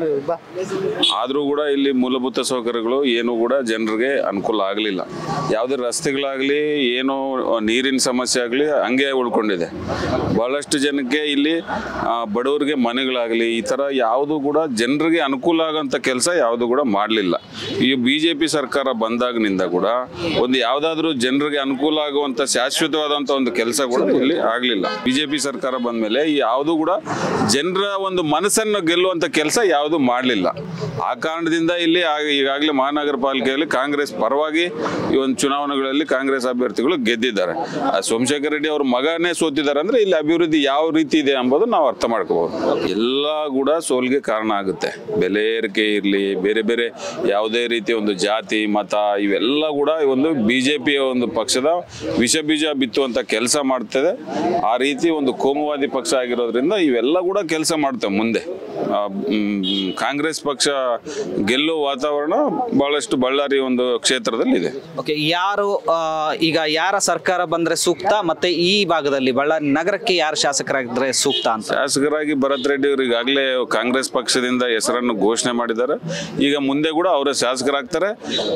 A: ಆದರೂ ಕೂಡ ಇಲ್ಲಿ ಮೂಲಭೂತ ಸೌಕರ್ಯಗಳು ಏನು ಕೂಡ ಜನರಿಗೆ ಅನುಕೂಲ ಆಗಲಿಲ್ಲ ಯಾವುದೇ ರಸ್ತೆಗಳಾಗಲಿ ಏನು ನೀರಿನ ಸಮಸ್ಯೆ ಆಗಲಿ ಹಂಗೆ ಉಳ್ಕೊಂಡಿದೆ ಬಹಳಷ್ಟು ಜನಕ್ಕೆ ಇಲ್ಲಿ ಆ, ಬಡವರಿಗೆ ಮನೆಗಳಾಗಲಿ ಈ ಥರ ಯಾವುದು ಕೂಡ ಜನರಿಗೆ ಅನುಕೂಲ ಆಗೋಂಥ ಕೆಲಸ ಯಾವುದು ಕೂಡ ಮಾಡಲಿಲ್ಲ ಈ ಬಿ ಜೆ ಪಿ ಸರ್ಕಾರ ಬಂದಾಗಿನಿಂದ ಕೂಡ ಒಂದು ಯಾವುದಾದ್ರೂ ಜನರಿಗೆ ಅನುಕೂಲ ಆಗುವಂಥ ಶಾಶ್ವತವಾದಂಥ ಒಂದು ಕೆಲಸ ಕೂಡ ಇಲ್ಲಿ ಆಗಲಿಲ್ಲ ಬಿ ಜೆ ಪಿ ಸರ್ಕಾರ ಬಂದಮೇಲೆ ಯಾವುದು ಕೂಡ ಜನರ ಒಂದು ಮನಸ್ಸನ್ನು ಗೆಲ್ಲುವಂಥ ಕೆಲಸ ಯಾವುದು ಮಾಡಲಿಲ್ಲ ಆ ಕಾರಣದಿಂದ ಇಲ್ಲಿ ಆಗ- ಈಗಾಗಲೇ ಮಹಾನಗರ ಪಾಲಿಕೆಯಲ್ಲಿ ಕಾಂಗ್ರೆಸ್ ಪರವಾಗಿ ಈ ಒಂದು ಚುನಾವಣೆಗಳಲ್ಲಿ ಕಾಂಗ್ರೆಸ್ ಅಭ್ಯರ್ಥಿಗಳು ಗೆದ್ದಿದ್ದಾರೆ ಆ ಸೋಮಶೇಖರ್ ರೆಡ್ಡಿ ಅವ್ರ ಮಗನೇ ಸೋತಿದ್ದಾರೆ ಅಂದ್ರೆ ಇಲ್ಲಿ ಅಭಿವೃದ್ಧಿ ಯಾವ ರೀತಿ ಇದೆ ಎಂಬುದು ನಾವು ಅರ್ಥ ಮಾಡ್ಕೋಬಹುದು ಎಲ್ಲ ಕೂಡ ಸೋಲ್ಗೆ ಕಾರಣ ಆಗುತ್ತೆ ಬೆಲೆ ಏರಿಕೆ ಇರಲಿ ಬೇರೆ ಬೇರೆ ಯಾವುದೇ ರೀತಿಯ ಒಂದು ಜಾತಿ ಮತ ಇವೆಲ್ಲ ಕೂಡ ಈ ಒಂದು ಬಿಜೆಪಿಯ ಒಂದು ಪಕ್ಷದ ವಿಷ ಬೀಜ ಬಿತ್ತುವಂತ ಕೆಲಸ ಮಾಡ್ತದೆ ಆ ರೀತಿ ಒಂದು ಕೋಮುವಾದಿ ಪಕ್ಷ ಆಗಿರೋದ್ರಿಂದ ಇವೆಲ್ಲ ಕೂಡ ಕೆಲಸ ಮಾಡ್ತವೆ ಮುಂದೆ ಆ, ಮ್, ಕಾಂಗ್ರೆಸ್ ಪಕ್ಷ ಗೆಲ್ಲುವ ವಾತಾವರಣ ಬಹಳಷ್ಟು ಬಳ್ಳಾರಿ ಒಂದು ಕ್ಷೇತ್ರದಲ್ಲಿ ಇದೆ
F: ಓಕೆ ಯಾರು ಆ, ಈಗ ಯಾರ ಸರ್ಕಾರ ಬಂದ್ರೆ ಸೂಕ್ತ ಮತ್ತೆ ಈ ಭಾಗದಲ್ಲಿ ಬಳ್ಳಾರಿ ನಗರಕ್ಕೆ ಯಾರು ಶಾಸಕರಾಗಿದ್ರೆ ಸೂಕ್ತ ಅಂತ
A: ಶಾಸಕರಾಗಿ ಭರತ್ ರೆಡ್ಡಿ ಅವರು ಈಗಾಗಲೇ ಕಾಂಗ್ರೆಸ್ ಪಕ್ಷದಿಂದ ಹೆಸರನ್ನು ಘೋಷಣೆ ಮಾಡಿದ್ದಾರೆ ಈಗ ಮುಂದೆ ಕೂಡ ಅವರೇ ಶಾಸಕರಾಗ್ತಾರೆ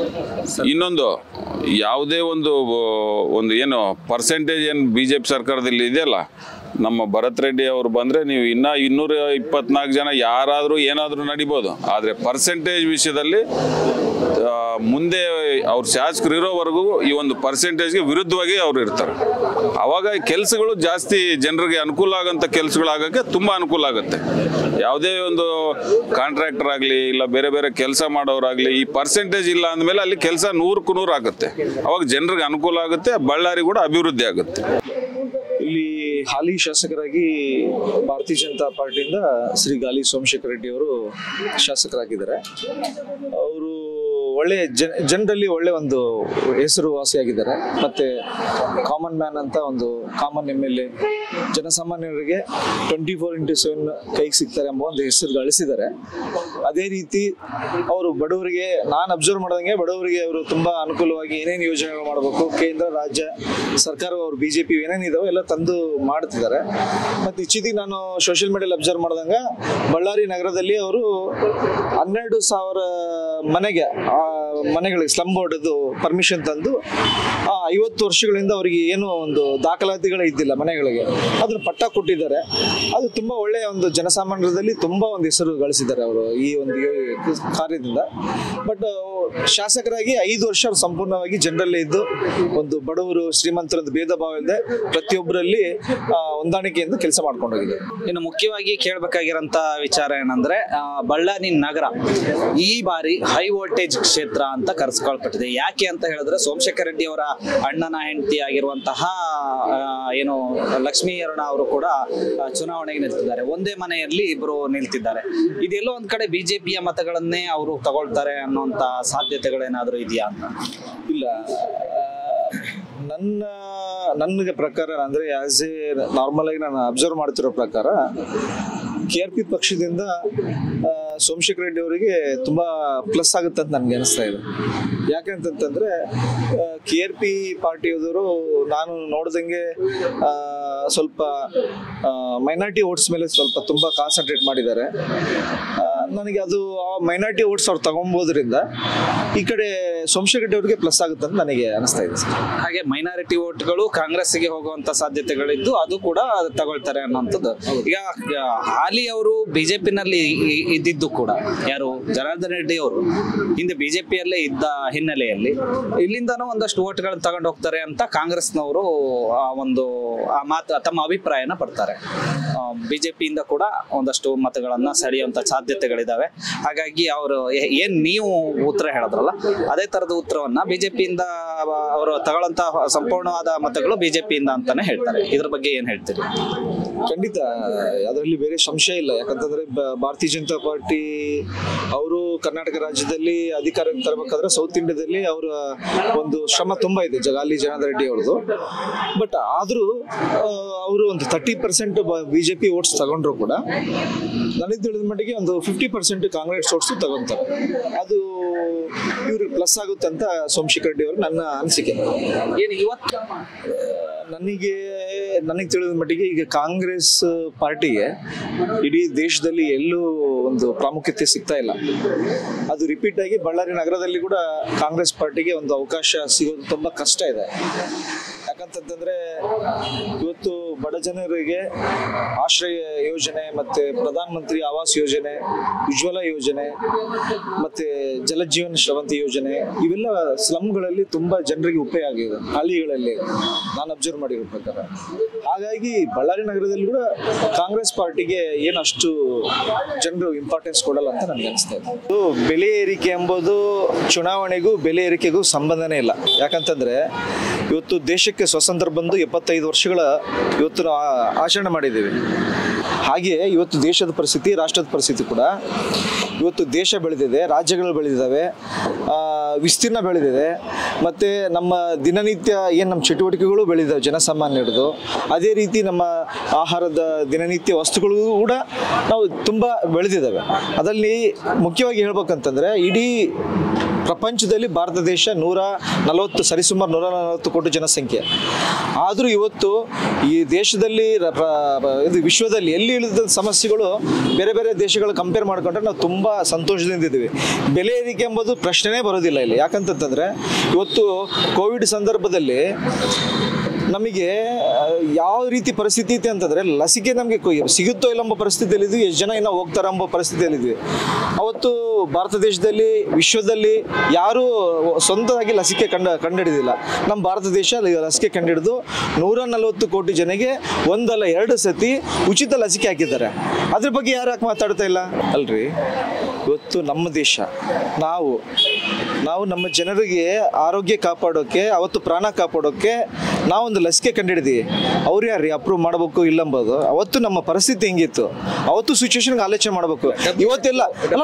A: ಇನ್ನೊಂದು ಯಾವುದೇ ಒಂದು ಒಂದು ಏನು ಪರ್ಸೆಂಟೇಜ್ ಏನು ಬಿ ಜೆ ಪಿ ಸರ್ಕಾರದಲ್ಲಿ ಇದೆಯಲ್ಲ ನಮ್ಮ ಭರತ್ ರೆಡ್ಡಿ ಅವರು ಬಂದರೆ ನೀವು ಇನ್ನೂ ಇನ್ನೂರ ಇಪ್ಪತ್ನಾಲ್ಕು ಜನ ಯಾರಾದರೂ ಏನಾದರೂ ನಡಿಬೋದು ಆದರೆ ಪರ್ಸೆಂಟೇಜ್ ವಿಷಯದಲ್ಲಿ ಆ, ಮುಂದೆ ಅವ್ರ ಶಾಸಕರು ಇರೋವರೆಗೂ ಈ ಒಂದು ಪರ್ಸೆಂಟೇಜ್ಗೆ ವಿರುದ್ಧವಾಗಿ ಅವ್ರು ಇರ್ತಾರೆ ಅವಾಗ ಕೆಲಸಗಳು ಜಾಸ್ತಿ ಜನರಿಗೆ ಅನುಕೂಲ ಆಗೋಂಥ ಕೆಲಸಗಳಾಗಕ್ಕೆ ತುಂಬ ಅನುಕೂಲ ಆಗುತ್ತೆ ಯಾವುದೇ ಒಂದು ಕಾಂಟ್ರಾಕ್ಟರ್ ಆಗಲಿ ಇಲ್ಲ ಬೇರೆ ಬೇರೆ ಕೆಲಸ ಮಾಡೋರಾಗಲಿ ಈ ಪರ್ಸೆಂಟೇಜ್ ಇಲ್ಲ ಅಂದಮೇಲೆ ಅಲ್ಲಿ ಕೆಲಸ ನೂರಕ್ಕೂ ನೂರು ಆಗುತ್ತೆ ಅವಾಗ ಜನರಿಗೆ ಅನುಕೂಲ ಆಗುತ್ತೆ ಬಳ್ಳಾರಿ ಕೂಡ ಅಭಿವೃದ್ಧಿ ಆಗುತ್ತೆ
D: ಇಲ್ಲಿ ಹಾಲಿ ಶಾಸಕರಾಗಿ ಭಾರತೀಯ ಜನತಾ ಪಾರ್ಟಿಯಿಂದ ಶ್ರೀ ಗಾಲಿ ಸೋಮಶೇಖರ್ ರೆಡ್ಡಿ ಅವರು ಶಾಸಕರಾಗಿದ್ದಾರೆ ಅವರು ಒಳ್ಳೆ ಜನ ಜನರಲ್ಲಿ ಒಳ್ಳೆ ಒಂದು ಹೆಸರುವಾಸಿಯಾಗಿದ್ದಾರೆ ಮತ್ತೆ ಕಾಮನ್ ಮ್ಯಾನ್ ಅಂತ ಒಂದು ಕಾಮನ್ ಎಮ್ ಎಲ್ ಎ ಜನಸಾಮಾನ್ಯರಿಗೆ ಟ್ವೆಂಟಿ ಫೋರ್ ಇಂಟು ಸೆವೆನ್ ಕೈಗೆ ಸಿಗ್ತಾರೆ ಎಂಬ ಒಂದು ಹೆಸರು ಗಳಿಸಿದ್ದಾರೆ ಅದೇ ರೀತಿ ಅವರು ಬಡವರಿಗೆ ನಾನು ಅಬ್ಸರ್ವ್ ಮಾಡಿದಂಗೆ ಬಡವರಿಗೆ ಅವರು ತುಂಬಾ ಅನುಕೂಲವಾಗಿ ಏನೇನು ಯೋಜನೆಗಳು ಮಾಡಬೇಕು ಕೇಂದ್ರ ರಾಜ್ಯ ಸರ್ಕಾರ ಅವರು ಬಿಜೆಪಿ ಏನೇನು ಇದಾವೆ ಎಲ್ಲ ತಂದು ಮಾಡ್ತಿದ್ದಾರೆ ಮತ್ತೆ ಇಚ್ಚಿದಿಗೆ ನಾನು ಸೋಷಿಯಲ್ ಮೀಡಿಯಲ್ಲಿ ಅಬ್ಸರ್ವ್ ಮಾಡಿದಂಗ ಬಳ್ಳಾರಿ ನಗರದಲ್ಲಿ ಅವರು ಹನ್ನೆರಡು ಸಾವಿರ ಮನೆಗೆ ಆ ಮನೆಗಳಿಗೆ ಸ್ಲಮ್ ಬೋರ್ಡ್ದು ಪರ್ಮಿಷನ್ ತಂದು ಆ, ಐವತ್ತು ವರ್ಷಗಳಿಂದ ಅವರಿಗೆ ಏನು ಒಂದು ದಾಖಲಾತಿಗಳೇ ಇದ್ದಿಲ್ಲ ಮನೆಗಳಿಗೆ ಅದನ್ನ ಪಟ್ಟ ಕೊಟ್ಟಿದ್ದಾರೆ ಅದು ತುಂಬಾ ಒಳ್ಳೆಯ ಒಂದು ಜನಸಾಮಾನ್ಯರಲ್ಲಿ ತುಂಬಾ ಒಂದು ಹೆಸರು ಗಳಿಸಿದ್ದಾರೆ ಅವರು ಈ ಒಂದು ಯೋ- ಕಾರ್ಯದಿಂದ ಬಟ್ ಶಾಸಕರಾಗಿ ಐದು ವರ್ಷ ಅವ್ರು ಸಂಪೂರ್ಣವಾಗಿ ಜನರಲ್ಲೇ ಇದ್ದು ಒಂದು ಬಡವರು ಶ್ರೀಮಂತರದ ಭೇದ ಭಾವ ಇಲ್ಲದೆ ಪ್ರತಿಯೊಬ್ಬರಲ್ಲಿ ಆ, ಹೊಂದಾಣಿಕೆಯಿಂದ ಕೆಲಸ ಮಾಡ್ಕೊಂಡು ಹೋಗಿದ್ದಾರೆ
F: ಇನ್ನು ಮುಖ್ಯವಾಗಿ ಕೇಳಬೇಕಾಗಿರೋಂಥ ವಿಚಾರ ಏನಂದ್ರೆ ಆ, ಬಳ್ಳಾರಿ ನಗರ ಈ ಬಾರಿ ಹೈ ವೋಲ್ಟೇಜ್ ಕ್ಷೇತ್ರ ಅಂತ ಕರೆಸ್ಕೊಳ್ಪಟ್ಟಿದೆ ಯಾಕೆ ಅಂತ ಹೇಳಿದ್ರೆ ಸೋಮಶೇಖರ್ ರೆಡ್ಡಿ ಅವರ ಅಣ್ಣನ ಹೆಂಡತಿ ಆಗಿರುವಂತಹ ಆ, ಏನು ಲಕ್ಷ್ಮೀ ಅರುಣ ಅವರು ಕೂಡ ಆ, ಚುನಾವಣೆಗೆ ನಿಲ್ತಿದ್ದಾರೆ ಒಂದೇ ಮನೆಯಲ್ಲಿ ಇಬ್ಬರು ನಿಲ್ತಿದ್ದಾರೆ ಇದೆಲ್ಲೋ ಒಂದ್ ಕಡೆ ಬಿಜೆಪಿಯ ಮತಗಳನ್ನೇ ಅವರು ತಗೊಳ್ತಾರೆ ಅನ್ನುವಂತ ಸಾಧ್ಯತೆಗಳೇನಾದ್ರೂ ಇದೆಯಾ ಅಂತ
D: ಇಲ್ಲ ಆ, ನನ್ನ ನನಗೆ ಪ್ರಕಾರ ಅಂದ್ರೆ ಆಸ್ ಎ ನಾರ್ಮಲ್ ಆಗಿ ನಾನು ಅಬ್ಸರ್ವ್ ಮಾಡ್ತಿರೋ ಪ್ರಕಾರ ಕೆ ಆರ್ ಪಿ ಪಕ್ಷದಿಂದ ಆ, ಸೋಮಶೇಖರ್ ರೆಡ್ಡಿ ಅವರಿಗೆ ತುಂಬಾ ಪ್ಲಸ್ ಆಗುತ್ತೆ ಅಂತ ನನ್ಗೆ ಅನಿಸ್ತಾ ಇದೆ ಯಾಕಂತಂತಂದ್ರೆ ಕೆ ಆರ್ ಪಿ ಪಾರ್ಟಿಯವರು ನಾನು ನೋಡ್ದಂಗೆ ಆ, ಸ್ವಲ್ಪ ಮೈನಾರಿಟಿ ಓಟ್ಸ್ ಮೇಲೆ ಸ್ವಲ್ಪ ತುಂಬಾ ಕಾನ್ಸಂಟ್ರೇಟ್ ಮಾಡಿದ್ದಾರೆ ಆ, ನನಗೆ ಅದು ಆ ಮೈನಾರಿಟಿ ಓಟ್ಸ್ ಅವ್ರು ತಗೊಂಬೋದ್ರಿಂದ ಈ ಕಡೆ ಸೋಮಶೇಖರ್ ರೆಡ್ಡಿ ಅವರಿಗೆ ಪ್ಲಸ್ ಆಗುತ್ತೆ ಅಂತ ನನಗೆ ಅನಿಸ್ತಾ ಇದೆ ಸರ್
F: ಹಾಗೆ ಮೈನಾರಿಟಿ ಓಟ್ಗಳು ಕಾಂಗ್ರೆಸ್ಗೆ ಹೋಗುವಂತ ಸಾಧ್ಯತೆಗಳಿದ್ದು ಅದು ಕೂಡ ತಗೊಳ್ತಾರೆ ಅನ್ನೋಂಥದ್ದು ಈಗ ಆ, ಹಾಲಿ ಅವರು ಬಿಜೆಪಿನಲ್ಲಿ ಇದ್ದಿದ್ದು ಕೂಡ ಯಾರು ಜನಾರ್ದನ್ ರೆಡ್ಡಿ ಅವರು ಹಿಂದೆ ಬಿಜೆಪಿಯಲ್ಲೇ ಇದ್ದ ಹಿನ್ನೆಲೆಯಲ್ಲಿ ಇಲ್ಲಿಂದನೂ ಒಂದಷ್ಟು ಓಟ್ಗಳನ್ನ ತಗೊಂಡು ಹೋಗ್ತಾರೆ ಅಂತ ಕಾಂಗ್ರೆಸ್ನವರು ಆ ಒಂದು ಆ ಮಾತು ತಮ್ಮ ಅಭಿಪ್ರಾಯನ ಪಡ್ತಾರೆ ಬಿಜೆಪಿಯಿಂದ ಕೂಡ ಒಂದಷ್ಟು ಮತಗಳನ್ನ ಸೆಳೆಯುವಂತ ಸಾಧ್ಯತೆಗಳಿದಾವೆ ಹಾಗಾಗಿ ಅವರು ಏ- ಏನ್ ನೀವು ಉತ್ತರ ಹೇಳಿದ್ರಲ್ಲ ಅದೇ ತರದ ಉತ್ತರವನ್ನ ಬಿಜೆಪಿಯಿಂದ ಅವರು ತಗೊಳ್ಳಂತ ಸಂಪೂರ್ಣವಾದ ಮತಗಳು ಬಿಜೆಪಿಯಿಂದ ಅಂತಾನೆ ಹೇಳ್ತಾರೆ ಇದ್ರ ಬಗ್ಗೆ ಏನ್ ಹೇಳ್ತೀರಿ
D: ಖಂಡಿತ ಅದರಲ್ಲಿ ಬೇರೆ ಸಂಶಯ ಇಲ್ಲ ಯಾಕಂತಂದ್ರೆ ಬ- ಭಾರತೀಯ ಜನತಾ ಪಾರ್ಟಿ ಅವರು ಕರ್ನಾಟಕ ರಾಜ್ಯದಲ್ಲಿ ಅಧಿಕಾರಕ್ಕೆ ತರಬೇಕಾದ್ರೆ ಸೌತ್ ಇಂಡಿಯಾದಲ್ಲಿ ಅವರ ಒಂದು ಶ್ರಮ ತುಂಬಾ ಇದೆ ಜಗಾಲಿ ಜನಾರ್ದನ್ ರೆಡ್ಡಿ ಅವ್ರದ್ದು ಬಟ್ ಆದ್ರೂ ಅವರು ಒಂದು ತರ್ಟಿ ಪರ್ಸೆಂಟ್ ಬಿಜೆಪಿ ಓಟ್ಸ್ ತಗೊಂಡ್ರು ಕೂಡ ನನಗೆ ತಿಳಿದ ಮಟ್ಟಿಗೆ ಒಂದು ಫಿಫ್ಟಿ ಪರ್ಸೆಂಟ್ ಕಾಂಗ್ರೆಸ್ ಓಟ್ಸ್ ತಗೊಂತಾರೆ ಅದು ಇವ್ರಿಗೆ ಪ್ಲಸ್ ಆಗುತ್ತೆ ಅಂತ ಸೋಮಶೇಖರ್ ರೆಡ್ಡಿ ಅವರು ನನ್ನ ಅನಿಸಿಕೆ
F: ಏನು ಇವತ್ತು
D: ನನಗೆ ನನಗೆ ತಿಳಿದ ಮಟ್ಟಿಗೆ ಈಗ ಕಾಂಗ್ರೆಸ್ ಪಾರ್ಟಿಗೆ ಇಡೀ ದೇಶದಲ್ಲಿ ಎಲ್ಲೂ ಒಂದು ಪ್ರಾಮುಖ್ಯತೆ ಸಿಗ್ತಾ ಇಲ್ಲ ಅದು ರಿಪೀಟ್ ಆಗಿ ಬಳ್ಳಾರಿ ನಗರದಲ್ಲಿ ಕೂಡ ಕಾಂಗ್ರೆಸ್ ಪಾರ್ಟಿಗೆ ಒಂದು ಅವಕಾಶ ಸಿಗೋದು ತುಂಬಾ ಕಷ್ಟ ಇದೆ ಯಾಕಂತಂದ್ರೆ ಇವತ್ತು ಬಡ ಜನರಿಗೆ ಆಶ್ರಯ ಯೋಜನೆ ಮತ್ತೆ ಪ್ರಧಾನ ಮಂತ್ರಿ ಆವಾಸ್ ಯೋಜನೆ ಉಜ್ವಲ ಯೋಜನೆ ಮತ್ತೆ ಜಲಜೀವನ ಶ್ರವಂತಿ ಯೋಜನೆ ಇವೆಲ್ಲ ಸ್ಲಮ್ಗಳಲ್ಲಿ ತುಂಬಾ ಜನರಿಗೆ ಉಪಯೋಗ ಆಗಿದೆ ಹಳ್ಳಿಗಳಲ್ಲಿ ನಾನು ಅಬ್ಸರ್ವ್ ಮಾಡಿರೋ ಪ್ರಕಾರ ಹಾಗಾಗಿ ಬಳ್ಳಾರಿ ನಗರದಲ್ಲಿ ಕೂಡ ಕಾಂಗ್ರೆಸ್ ಪಾರ್ಟಿಗೆ ಏನು ಅಷ್ಟು ಜನರು ಇಂಪಾರ್ಟೆನ್ಸ್ ಕೊಡಲ್ಲ ಅಂತ ನನಗೆ ಅನಿಸ್ತಾ ಇದೆ ಇದು ಬೆಲೆ ಏರಿಕೆ ಎಂಬುದು ಚುನಾವಣೆಗೂ ಬೆಲೆ ಏರಿಕೆಗೂ ಸಂಬಂಧನೇ ಇಲ್ಲ ಯಾಕಂತಂದ್ರೆ ಇವತ್ತು ದೇಶಕ್ಕೆ ಸ್ವಾತಂತ್ರ್ಯ ಬಂದು ಎಪ್ಪತ್ತೈದು ವರ್ಷಗಳ ಇವತ್ತು ನಾವು ಆ- ಆಚರಣೆ ಮಾಡಿದ್ದೀವಿ ಹಾಗೆ ಇವತ್ತು ದೇಶದ ಪರಿಸ್ಥಿತಿ ರಾಷ್ಟ್ರದ ಪರಿಸ್ಥಿತಿ ಕೂಡ ಇವತ್ತು ದೇಶ ಬೆಳೆದಿದೆ ರಾಜ್ಯಗಳು ಬೆಳೆದಿದ್ದಾವೆ ಆ, ವಿಸ್ತೀರ್ಣ ಬೆಳೆದಿದೆ ಮತ್ತು ನಮ್ಮ ದಿನನಿತ್ಯ ಏನು ನಮ್ಮ ಚಟುವಟಿಕೆಗಳು ಬೆಳೆದಿದ್ದಾವೆ ಜನಸಾಮಾನ್ಯರದು ಅದೇ ರೀತಿ ನಮ್ಮ ಆಹಾರದ ದಿನನಿತ್ಯ ವಸ್ತುಗಳು ಕೂಡ ನಾವು ತುಂಬ ಬೆಳೆದಿದ್ದಾವೆ ಅದರಲ್ಲಿ ಮುಖ್ಯವಾಗಿ ಹೇಳ್ಬೇಕಂತಂದ್ರೆ ಇಡೀ ಪ್ರಪಂಚದಲ್ಲಿ ಭಾರತ ದೇಶ ನೂರ ನಲವತ್ತು ಸರಿಸುಮಾರು ನೂರ ನಲವತ್ತು ಕೋಟಿ ಜನಸಂಖ್ಯೆ ಆದರೂ ಇವತ್ತು ಈ ದೇಶದಲ್ಲಿ ರ- ಪ್ರ- ಪ್ರ- ಇದು ವಿಶ್ವದಲ್ಲಿ ಎಲ್ಲಿ ಇಳಿದ ಸಮಸ್ಯೆಗಳು ಬೇರೆ ಬೇರೆ ದೇಶಗಳು ಕಂಪೇರ್ ಮಾಡ್ಕೊಂಡ್ರೆ ನಾವು ತುಂಬ ಸಂತೋಷದಿಂದ ಇದ್ದೀವಿ ಬೆಲೆ ಏರಿಕೆ ಎಂಬುದು ಪ್ರಶ್ನೆನೇ ಬರೋದಿಲ್ಲ ಇಲ್ಲಿ ಯಾಕಂತಂತಂದ್ರೆ ಇವತ್ತು ಕೋವಿಡ್ ಸಂದರ್ಭದಲ್ಲಿ ನಮಗೆ ಆ, ಯಾವ ರೀತಿ ಪರಿಸ್ಥಿತಿ ಐತೆ ಅಂತಂದ್ರೆ ಲಸಿಕೆ ನಮಗೆ ಸಿಗುತ್ತೋ ಇಲ್ಲ ಎಂಬ ಪರಿಸ್ಥಿತಿಯಲ್ಲಿದ್ವಿ ಎಷ್ಟು ಜನ ಇನ್ನೂ ಹೋಗ್ತಾರ ಎಂಬ ಪರಿಸ್ಥಿತಿಯಲ್ಲಿದ್ವಿ ಅವತ್ತು ಭಾರತ ದೇಶದಲ್ಲಿ ವಿಶ್ವದಲ್ಲಿ ಯಾರೂ ಸ್ವಂತವಾಗಿ ಲಸಿಕೆ ಕಂಡ ಕಂಡುಹಿಡಿದಿಲ್ಲ ನಮ್ಮ ಭಾರತ ದೇಶ ಅಲ್ಲಿ ಲಸಿಕೆ ಕಂಡುಹಿಡಿದು ನೂರ ನಲವತ್ತು ಕೋಟಿ ಜನಗೆ ಒಂದಲ್ಲ ಎರಡು ಸತಿ ಉಚಿತ ಲಸಿಕೆ ಹಾಕಿದ್ದಾರೆ ಅದ್ರ ಬಗ್ಗೆ ಯಾರು ಯಾಕೆ ಮಾತಾಡ್ತಾ ಇಲ್ಲ ಅಲ್ರಿ ಇವತ್ತು ನಮ್ಮ ದೇಶ ನಾವು ನಾವು ನಮ್ಮ ಜನರಿಗೆ ಆರೋಗ್ಯ ಕಾಪಾಡೋಕೆ ಅವತ್ತು ಪ್ರಾಣ ಕಾಪಾಡೋಕೆ ನಾವೊಂದು ಲಸಿಕೆ ಕಂಡಿಡಿದ್ವಿ ಅವ್ರು ಯಾರು ಅಪ್ರೂವ್ ಮಾಡಬೇಕು ಇಲ್ಲ ಎಂಬುದು ಅವತ್ತು ನಮ್ಮ ಪರಿಸ್ಥಿತಿ ಹೆಂಗಿತ್ತು ಅವತ್ತು ಸಿಚುವೇಶನ್ಗೆ ಆಲೋಚನೆ ಮಾಡಬೇಕು ಇವತ್ತೆಲ್ಲ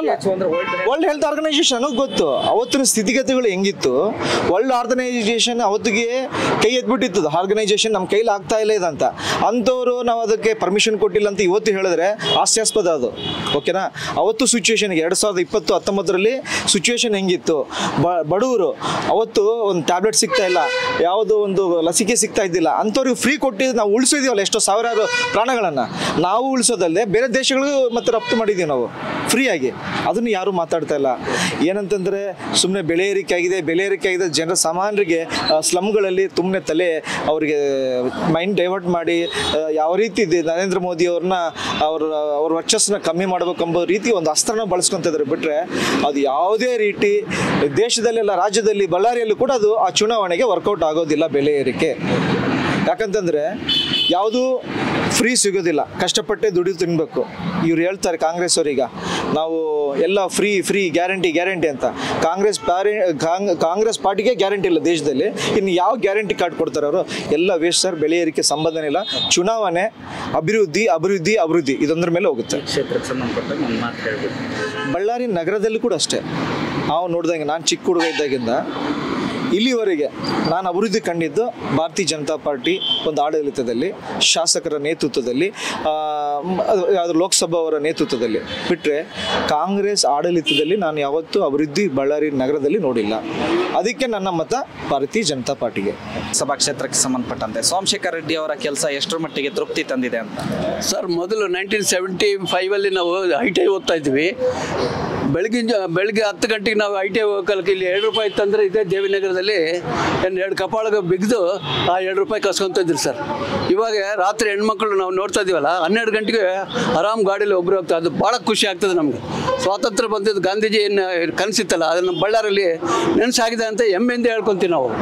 D: ವರ್ಲ್ಡ್ ಹೆಲ್ತ್ ಆರ್ಗನೈಸೇಷನ್ ಗೊತ್ತು ಅವತ್ತಿನ ಸ್ಥಿತಿಗತಿಗಳು ಹೆಂಗಿತ್ತು ವರ್ಲ್ಡ್ ಆರ್ಗನೈಸೇಷನ್ ಅವತ್ತಿಗೆ ಕೈ ಎತ್ಬಿಟ್ಟಿತ್ತು ಆರ್ಗನೈಸೇಷನ್ ನಮ್ಮ ಕೈಲಿ ಆಗ್ತಾ ಇಲ್ಲ ಇದಂತ ಅಂಥವ್ರು ನಾವು ಅದಕ್ಕೆ ಪರ್ಮಿಷನ್ ಕೊಟ್ಟಿಲ್ಲ ಅಂತ ಇವತ್ತು ಹೇಳಿದ್ರೆ ಹಾಸ್ಯಾಸ್ಪದ ಅದು ಓಕೆನಾ ಅವತ್ತು ಸಿಚುವೇಶನ್ಗೆ ಎರಡು ಸಾವಿರದ ಇಪ್ಪತ್ತು ಹತ್ತೊಂಬತ್ತರಲ್ಲಿ ಸಿಚುವೇಶನ್ ಹೆಂಗಿತ್ತು ಬ- ಬಡವರು ಅವತ್ತು ಒಂದು ಟ್ಯಾಬ್ಲೆಟ್ ಸಿಗ್ತಾ ಇಲ್ಲ ಯಾವುದೋ ಒಂದು ಲಸಿಕೆ ಸಿಗ್ತಾ ಇದ್ದಿಲ್ಲ ಅಂಥವ್ರಿಗೆ ಫ್ರೀ ಕೊಟ್ಟಿದ್ದು ನಾವು ಉಳಿಸಿದೀವಲ್ಲ ಎಷ್ಟೋ ಸಾವಿರಾರು ಪ್ರಾಣಗಳನ್ನು ನಾವು ಉಳಿಸೋದಲ್ಲದೆ ಬೇರೆ ದೇಶಗಳಿಗೂ ಮತ್ತೆ ರಫ್ತು ಮಾಡಿದ್ದೀವಿ ನಾವು ಫ್ರೀಯಾಗಿ ಅದನ್ನು ಯಾರೂ ಮಾತಾಡ್ತಾ ಇಲ್ಲ ಏನಂತಂದರೆ ಸುಮ್ಮನೆ ಬೆಲೆ ಏರಿಕೆ ಆಗಿದೆ ಬೆಲೆ ಏರಿಕೆ ಆಗಿದೆ ಜನರ ಸಾಮಾನ್ಯರಿಗೆ ಸ್ಲಮ್ಗಳಲ್ಲಿ ತುಂಬನೆ ತಲೆ ಅವರಿಗೆ ಮೈಂಡ್ ಡೈವರ್ಟ್ ಮಾಡಿ ಆ, ಯಾವ ರೀತಿ ಇದೆ ನರೇಂದ್ರ ಮೋದಿ ಅವ್ರನ್ನ ಅವ್ರ ಅವ್ರ ವರ್ಚಸ್ಸನ್ನ ಕಮ್ಮಿ ಮಾಡ್ಬೇಕೆಂಬ ರೀತಿ ಒಂದು ಅಸ್ತ್ರನ ಬಳಸ್ಕೊಂತಿದ್ದಾರೆ ಬಿಟ್ರೆ ಅದು ಯಾವುದೇ ರೀತಿ ದೇಶದಲ್ಲೆಲ್ಲ ರಾಜ್ಯದಲ್ಲಿ ಬಳ್ಳಾರಿಯಲ್ಲೂ ಕೂಡ ಅದು ಆ ಚುನಾವಣೆಗೆ ವರ್ಕೌಟ್ ಆಗೋದಿಲ್ಲ ಬೆಲೆ ಏರಿಕೆ ಯಾಕಂತಂದ್ರೆ ಯಾವುದು ಫ್ರೀ ಸಿಗೋದಿಲ್ಲ ಕಷ್ಟಪಟ್ಟೆ ದುಡಿದು ತಿನ್ಬೇಕು ಇವ್ರು ಹೇಳ್ತಾರೆ ಕಾಂಗ್ರೆಸ್ ಅವರೀಗ ನಾವು ಎಲ್ಲ ಫ್ರೀ ಫ್ರೀ ಗ್ಯಾರಂಟಿ ಗ್ಯಾರಂಟಿ ಅಂತ ಕಾಂಗ್ರೆಸ್ ಪ್ಯಾರೆ ಕಾಂಗ್- ಕಾಂಗ್ರೆಸ್ ಪಾರ್ಟಿಗೆ ಗ್ಯಾರಂಟಿ ಇಲ್ಲ ದೇಶದಲ್ಲಿ ಇನ್ನು ಯಾವ ಗ್ಯಾರಂಟಿ ಕಾರ್ಡ್ ಕೊಡ್ತಾರೆ ಅವರು ಎಲ್ಲ ವೇಸ್ಟ್ ಸರ್ ಬೆಲೆ ಏರಿಕೆ ಸಂಬಂಧನೇ ಇಲ್ಲ ಚುನಾವಣೆ ಅಭಿವೃದ್ಧಿ ಅಭಿವೃದ್ಧಿ ಅಭಿವೃದ್ಧಿ ಇದೊಂದ್ರ ಮೇಲೆ ಹೋಗುತ್ತೆ
F: ಕ್ಷೇತ್ರಕ್ಕೆ ಸಂಬಂಧಪಟ್ಟ ಒಂದು ಮಾತು ಹೇಳ್ಬೇಕು
D: ಬಳ್ಳಾರಿ ನಗರದಲ್ಲೂ ಕೂಡ ಅಷ್ಟೇ ನಾವು ನೋಡ್ದಂಗೆ ನಾನು ಚಿಕ್ಕ ಹುಡುಗ ಇದ್ದಾಗಿಂದ ಇಲ್ಲಿವರೆಗೆ ನಾನು ಅಭಿವೃದ್ಧಿ ಕಂಡಿದ್ದು ಭಾರತೀಯ ಜನತಾ ಪಾರ್ಟಿ ಒಂದು ಆಡಳಿತದಲ್ಲಿ ಶಾಸಕರ ನೇತೃತ್ವದಲ್ಲಿ ಆ, ಮ್, ಅದು ಯಾವುದು ಲೋಕಸಭಾ ಅವರ ನೇತೃತ್ವದಲ್ಲಿ ಬಿಟ್ಟರೆ ಕಾಂಗ್ರೆಸ್ ಆಡಳಿತದಲ್ಲಿ ನಾನು ಯಾವತ್ತೂ ಅಭಿವೃದ್ಧಿ ಬಳ್ಳಾರಿ ನಗರದಲ್ಲಿ ನೋಡಿಲ್ಲ ಅದಕ್ಕೆ ನನ್ನ ಮತ ಭಾರತೀಯ ಜನತಾ ಪಾರ್ಟಿಗೆ
F: ಸಭಾ ಕ್ಷೇತ್ರಕ್ಕೆ ಸಂಬಂಧಪಟ್ಟಂತೆ ಸೋಮಶೇಖರ್ ರೆಡ್ಡಿ ಅವರ ಕೆಲಸ ಎಷ್ಟರ ಮಟ್ಟಿಗೆ ತೃಪ್ತಿ ತಂದಿದೆ ಅಂತ
C: ಸರ್ ಮೊದಲು ನೈನ್ಟೀನ್ ಸೆವೆಂಟಿ ಫೈವಲ್ಲಿ ನಾವು ಐ ಟಿ ಐ ಓದ್ತಾ ಇದ್ವಿ ಬೆಳಗಿನ ಜಾ- ಬೆಳಗ್ಗೆ ಹತ್ತು ಗಂಟೆಗೆ ನಾವು ಐ ಟಿ ಐ ಹೋಗಕ್ಕೆ ಇಲ್ಲಿ ಎರಡು ರೂಪಾಯಿ ತಂದರೆ ಇದೇ ದೇವಿನಗರದಲ್ಲಿ ಏನು ಎರಡು ಕಪಾಳಗ ಬಿಗಿದು ಆ ಎರಡು ರೂಪಾಯಿ ಕಸ್ಕೊಂತ ಇದ್ರಿ ಸರ್ ಇವಾಗ ರಾತ್ರಿ ಹೆಣ್ಮಕ್ಳು ನಾವು ನೋಡ್ತಾ ಇದೀವಲ್ಲ ಹನ್ನೆರಡು ಗಂಟೆಗೆ ಆರಾಮ್ ಗಾಡೀಲಿ ಒಬ್ಬರು ಹೋಗ್ತಾ ಅದು ಭಾಳ ಖುಷಿ ಆಗ್ತದೆ ನಮಗೆ ಸ್ವಾತಂತ್ರ್ಯ ಬಂದಿದ್ದು ಗಾಂಧೀಜಿ ಏನು ಕನಸಿತ್ತಲ್ಲ ಅದನ್ನು ಬಳ್ಳಾರಲ್ಲಿ ನೆನೆಸಾಗಿದೆ ಅಂತ ಹೆಮ್ಮೆಯಿಂದ ಹೇಳ್ಕೊಂತೀವಿ ನಾವು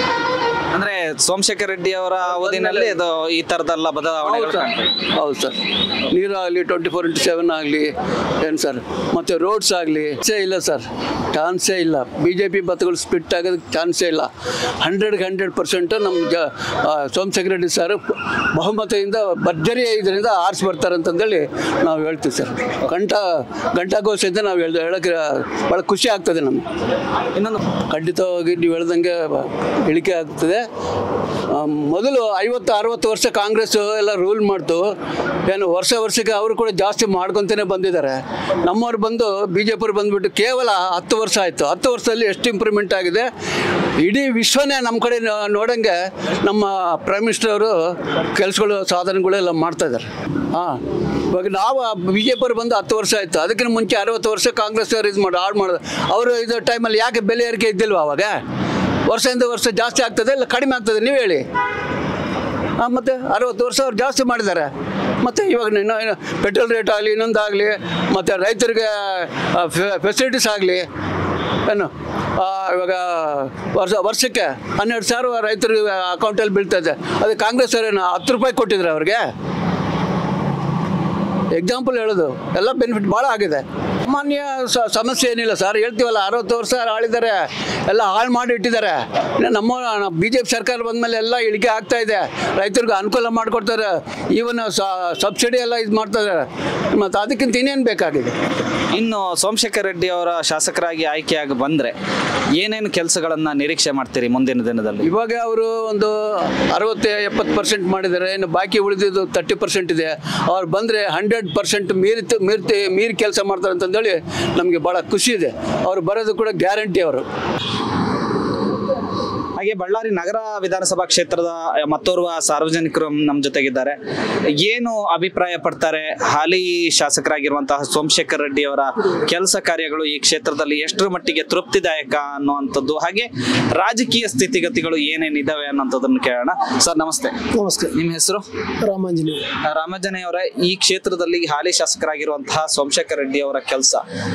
F: ಅಂದ್ರೆ ಸೋಮಶೇಖರ್ ರೆಡ್ಡಿ ಅವರ ಅವಧಿನಲ್ಲಿ ಇದು ಈ ತರದೆಲ್ಲ ಬದಲಾವಣೆಗಳು
C: ಹೌದು ಸರ್ ಹೌದು ಸರ್ ನೀರಾಗಲಿ ಟ್ವೆಂಟಿ ಫೋರ್ ಇಂಟು ಸೆವೆನ್ ಆಗಲಿ ಏನು ಸರ್ ಮತ್ತು ರೋಡ್ಸ್ ಆಗಲಿ ಚಾನ್ಸೇ ಇಲ್ಲ ಸರ್ ಚಾನ್ಸೇ ಇಲ್ಲ ಬಿ ಜೆ ಪಿ ಬತ್ತುಗಳು ಸ್ಪಿಟ್ ಆಗೋದಕ್ಕೆ ಚಾನ್ಸೇ ಇಲ್ಲ ಹಂಡ್ರೆಡ್ಗೆ ಹಂಡ್ರೆಡ್ ಪರ್ಸೆಂಟು ನಮ್ಮ ಜ ಆ, ಸೋಮಶೇಖರ್ ರೆಡ್ಡಿ ಸರ್ ಬಹುಮತದಿಂದ ಭರ್ಜರಿ ಇದರಿಂದ ಆರಿಸಿ ಬರ್ತಾರೆ ಅಂತಂದೇಳಿ ನಾವು ಹೇಳ್ತೀವಿ ಸರ್ ಗಂಟ ಗಂಟಾಘೋಷದಿಂದ ನಾವು ಹೇಳ್ದು ಹೇಳೋಕ್ಕೆ ಭಾಳ ಖುಷಿ ಆಗ್ತದೆ ನಮಗೆ
F: ಇನ್ನೊಂದು
C: ಖಂಡಿತವಾಗಿ ನೀವು ಹೇಳ್ದಂಗೆ ಇಳಿಕೆ ಆಗ್ತದೆ ಅಂದರೆ ಮೊದಲು ಐವತ್ತು ಅರವತ್ತು ವರ್ಷ ಕಾಂಗ್ರೆಸ್ ಎಲ್ಲ ರೂಲ್ ಮಾಡ್ತು ಏನು ವರ್ಷ ವರ್ಷಕ್ಕೆ ಅವರು ಕೂಡ ಜಾಸ್ತಿ ಮಾಡ್ಕೊತಾನೆ ಬಂದಿದ್ದಾರೆ ನಮ್ಮವ್ರು ಬಂದು ಬಿ ಜೆ ಪಿಯವ್ರು ಬಂದುಬಿಟ್ಟು ಕೇವಲ ಹತ್ತು ವರ್ಷ ಆಯಿತು ಹತ್ತು ವರ್ಷದಲ್ಲಿ ಎಷ್ಟು ಇಂಪ್ರೂವ್ಮೆಂಟ್ ಆಗಿದೆ ಇಡೀ ವಿಶ್ವನೇ ನಮ್ಮ ಕಡೆ ನೋ- ನೋಡಂಗೆ ನಮ್ಮ ಪ್ರೈಮ್ ಮಿನಿಸ್ಟರ್ ಅವರು ಕೆಲಸಗಳು ಸಾಧನೆಗಳೆಲ್ಲ ಮಾಡ್ತಾ ಇದ್ದಾರೆ ಹಾಂ ಇವಾಗ ನಾವು ಬಿ ಜೆ ಪಿಯವ್ರು ಬಂದು ಹತ್ತು ವರ್ಷ ಆಯಿತು ಅದಕ್ಕಿಂತ ಮುಂಚೆ ಅರವತ್ತು ವರ್ಷ ಕಾಂಗ್ರೆಸ್ ಅವರು ಇದು ಮಾಡಿ ಹಾಳು ಮಾಡೋದು ಅವರು ಇದು ಟೈಮಲ್ಲಿ ಯಾಕೆ ಬೆಲೆ ಏರಿಕೆ ಇದ್ದಿಲ್ವ ಅವಾಗ ವರ್ಷದಿಂದ ವರ್ಷ ಜಾಸ್ತಿ ಆಗ್ತದೆ ಇಲ್ಲ ಕಡಿಮೆ ಆಗ್ತದೆ ನೀವು ಹೇಳಿ ಹಾಂ ಮತ್ತು ಅರವತ್ತು ವರ್ಷ ಅವ್ರು ಜಾಸ್ತಿ ಮಾಡಿದ್ದಾರೆ ಮತ್ತು ಇವಾಗ ಇನ್ನು ಇನ್ನು ಪೆಟ್ರೋಲ್ ರೇಟ್ ಆಗಲಿ ಇನ್ನೊಂದಾಗಲಿ ಮತ್ತು ರೈತರಿಗೆ ಫೆಸಿಲಿಟೀಸ್ ಆಗಲಿ ಏನು ಆ, ಇವಾಗ ವರ್ಷ ವರ್ಷಕ್ಕೆ ಹನ್ನೆರಡು ಸಾವಿರ ರೈತರಿಗೆ ಅಕೌಂಟಲ್ಲಿ ಬೀಳ್ತದೆ ಅದು ಕಾಂಗ್ರೆಸ್ ಅವರೇನು ಹತ್ತು ರೂಪಾಯಿ ಕೊಟ್ಟಿದ್ರೆ ಅವ್ರಿಗೆ ಎಕ್ಸಾಂಪಲ್ ಹೇಳೋದು ಎಲ್ಲ ಬೆನಿಫಿಟ್ ಭಾಳ ಆಗಿದೆ ಸಾಮಾನ್ಯ ಸ- ಸಮಸ್ಯೆ ಏನಿಲ್ಲ ಸರ್ ಹೇಳ್ತೀವಲ್ಲ ಅರವತ್ತು ವರ್ಷ ಆಳಿದ್ದಾರೆ ಎಲ್ಲ ಹಾಳು ಮಾಡಿ ಇಟ್ಟಿದ್ದಾರೆ ಇನ್ನು ನಮ್ಮ ಬಿ ಜೆ ಪಿ ಸರ್ಕಾರ ಬಂದಮೇಲೆ ಎಲ್ಲ ಇಳಿಕೆ ಆಗ್ತಾ ಇದೆ ರೈತರಿಗೆ ಅನುಕೂಲ ಮಾಡಿಕೊಡ್ತಾರೆ ಈವನ್ ಸಬ್ಸಿಡಿ ಎಲ್ಲ ಇದು ಮಾಡ್ತಾರೆ ಮತ್ತು ಅದಕ್ಕಿಂತ ಇನ್ನೇನು ಬೇಕಾಗಿದೆ
F: ಇನ್ನು ಸೋಮಶೇಖರ್ ರೆಡ್ಡಿ ಅವರ ಶಾಸಕರಾಗಿ ಆಯ್ಕೆಯಾಗಿ ಬಂದ್ರೆ ಏನೇನು ಕೆಲಸಗಳನ್ನ ನಿರೀಕ್ಷೆ ಮಾಡ್ತೀರಿ ಮುಂದಿನ ದಿನದಲ್ಲಿ
C: ಇವಾಗ ಅವರು ಒಂದು ಅರವತ್ತು ಎಪ್ಪತ್ತು ಪರ್ಸೆಂಟ್ ಮಾಡಿದ್ದಾರೆ ಇನ್ನು ಬಾಕಿ ಉಳಿದಿದ್ದು ತರ್ಟಿ ಪರ್ಸೆಂಟ್ ಇದೆ ಅವ್ರು ಬಂದರೆ ಹಂಡ್ರೆಡ್ ಪರ್ಸೆಂಟ್ ಮೀರಿ ಮೀರ್ತಿ ಮೀರಿ ಕೆಲಸ ಮಾಡ್ತಾರೆ ಅಂತಂದೇಳಿ ನಮಗೆ ಭಾಳ ಖುಷಿ ಇದೆ ಅವ್ರು ಬರೋದು ಕೂಡ ಗ್ಯಾರಂಟಿ ಅವರು
F: ಹಾಗೆ ಬಳ್ಳಾರಿ ನಗರ ವಿಧಾನಸಭಾ ಕ್ಷೇತ್ರದ ಮತ್ತೋರ್ವ ಸಾರ್ವಜನಿಕರು ನಮ್ಮ ಜೊತೆಗಿದ್ದಾರೆ ಏನು ಅಭಿಪ್ರಾಯ ಪಡ್ತಾರೆ ಹಾಲಿ ಶಾಸಕರಾಗಿರುವಂತಹ ಸೋಮಶೇಖರ್ ರೆಡ್ಡಿ ಅವರ ಕೆಲಸ ಕಾರ್ಯಗಳು ಈ ಕ್ಷೇತ್ರದಲ್ಲಿ ಎಷ್ಟರ ಮಟ್ಟಿಗೆ ತೃಪ್ತಿದಾಯಕ ಅನ್ನುವಂಥದ್ದು ಹಾಗೆ ರಾಜಕೀಯ ಸ್ಥಿತಿಗತಿಗಳು ಏನೇನಿದಾವೆ ಅನ್ನೋಂಥದ್ದನ್ನು ಕೇಳೋಣ ಸರ್ ನಮಸ್ತೆ
G: ನಮಸ್ತೆ
F: ನಿಮ್ಮ ಹೆಸರು
G: ರಾಮಾಂಜನೇಯ
F: ರಾಮಜನೆ ಅವರ ಈ ಕ್ಷೇತ್ರದಲ್ಲಿ ಹಾಲಿ ಶಾಸಕರಾಗಿರುವಂತಹ ಸೋಮಶೇಖರ್ ರೆಡ್ಡಿ ಅವರ ಕೆಲಸ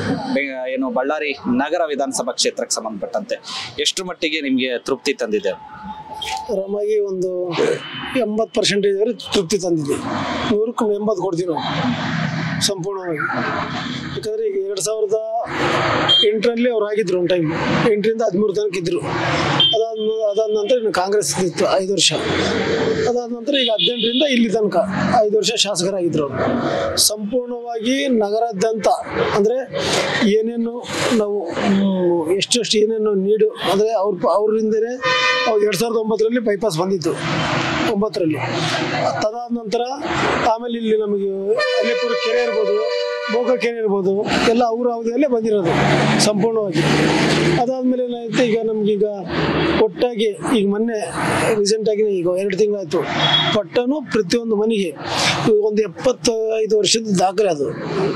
F: ಏನು ಬಳ್ಳಾರಿ ನಗರ ವಿಧಾನಸಭಾ ಕ್ಷೇತ್ರಕ್ಕೆ ಸಂಬಂಧಪಟ್ಟಂತೆ ಎಷ್ಟು ಮಟ್ಟಿಗೆ ನಿಮಗೆ ತೃಪ್ತಿ ತಂದಿದೆ
G: ಆರಾಮಾಗಿ ಒಂದು ಎಂಬತ್ತು ಪರ್ಸೆಂಟೇಜ್ ವರೆ ತೃಪ್ತಿ ತಂದಿದೆ ನೂರಕ್ಕೆ ಎಂಬತ್ತು ಕೊಡ್ತೀವಿ ನಾವು ಸಂಪೂರ್ಣವಾಗಿ ಯಾಕಂದರೆ ಈಗ ಎರಡು ಸಾವಿರದ ಎಂಟರಲ್ಲಿ ಅವ್ರು ಆಗಿದ್ರು ಒಂದು ಟೈಮ್ ಎಂಟರಿಂದ ಹದಿಮೂರು ತನಕ ಇದ್ದರು ಅದಾದ ಅದಾದ ನಂತರ ಇನ್ನು ಕಾಂಗ್ರೆಸ್ ಇತ್ತು ಐದು ವರ್ಷ ಅದಾದ ನಂತರ ಈಗ ಹದಿನೆಂಟರಿಂದ ಇಲ್ಲಿ ತನಕ ಐದು ವರ್ಷ ಶಾಸಕರಾಗಿದ್ದರು ಅವರು ಸಂಪೂರ್ಣವಾಗಿ ನಗರಾದ್ಯಂತ ಅಂದರೆ ಏನೇನು ನಾವು ಮ್, ಎಷ್ಟೆಷ್ಟು ಏನೇನು ನೀಡು ಅಂದರೆ ಅವ್ರ ಅವರಿಂದನೇ ಅವ್ರು ಎರಡು ಸಾವಿರದ ಒಂಬತ್ತರಲ್ಲಿ ಬೈಪಾಸ್ ಬಂದಿತ್ತು ಒಂಬತ್ತರಲ್ಲಿ ತದಾದ ನಂತರ ಆಮೇಲೆ ಇಲ್ಲಿ ನಮಗೆ ಅಲ್ಲಿಪುರ ಕೆರೆ ಇರ್ಬೋದು ಬೋಗ ಕೆರೆ ಇರ್ಬೋದು ಎಲ್ಲ ಅವ್ರ ಅವಧಿಯಲ್ಲೇ ಬಂದಿರೋದು ಸಂಪೂರ್ಣವಾಗಿ ಅದಾದಮೇಲೆ ಏನಾಯ್ತು ಈಗ ನಮಗೀಗ ಒಟ್ಟಾಗಿ ಈಗ ಮೊನ್ನೆ ರೀಸೆಂಟಾಗಿ ಈಗ ಎರಡು ತಿಂಗಳಾಯಿತು ಪಟ್ಟನು ಪ್ರತಿಯೊಂದು ಮನೆಗೆ ಒಂದು ಎಪ್ಪತ್ತೈದು ವರ್ಷದ ದಾಖಲೆ ಅದು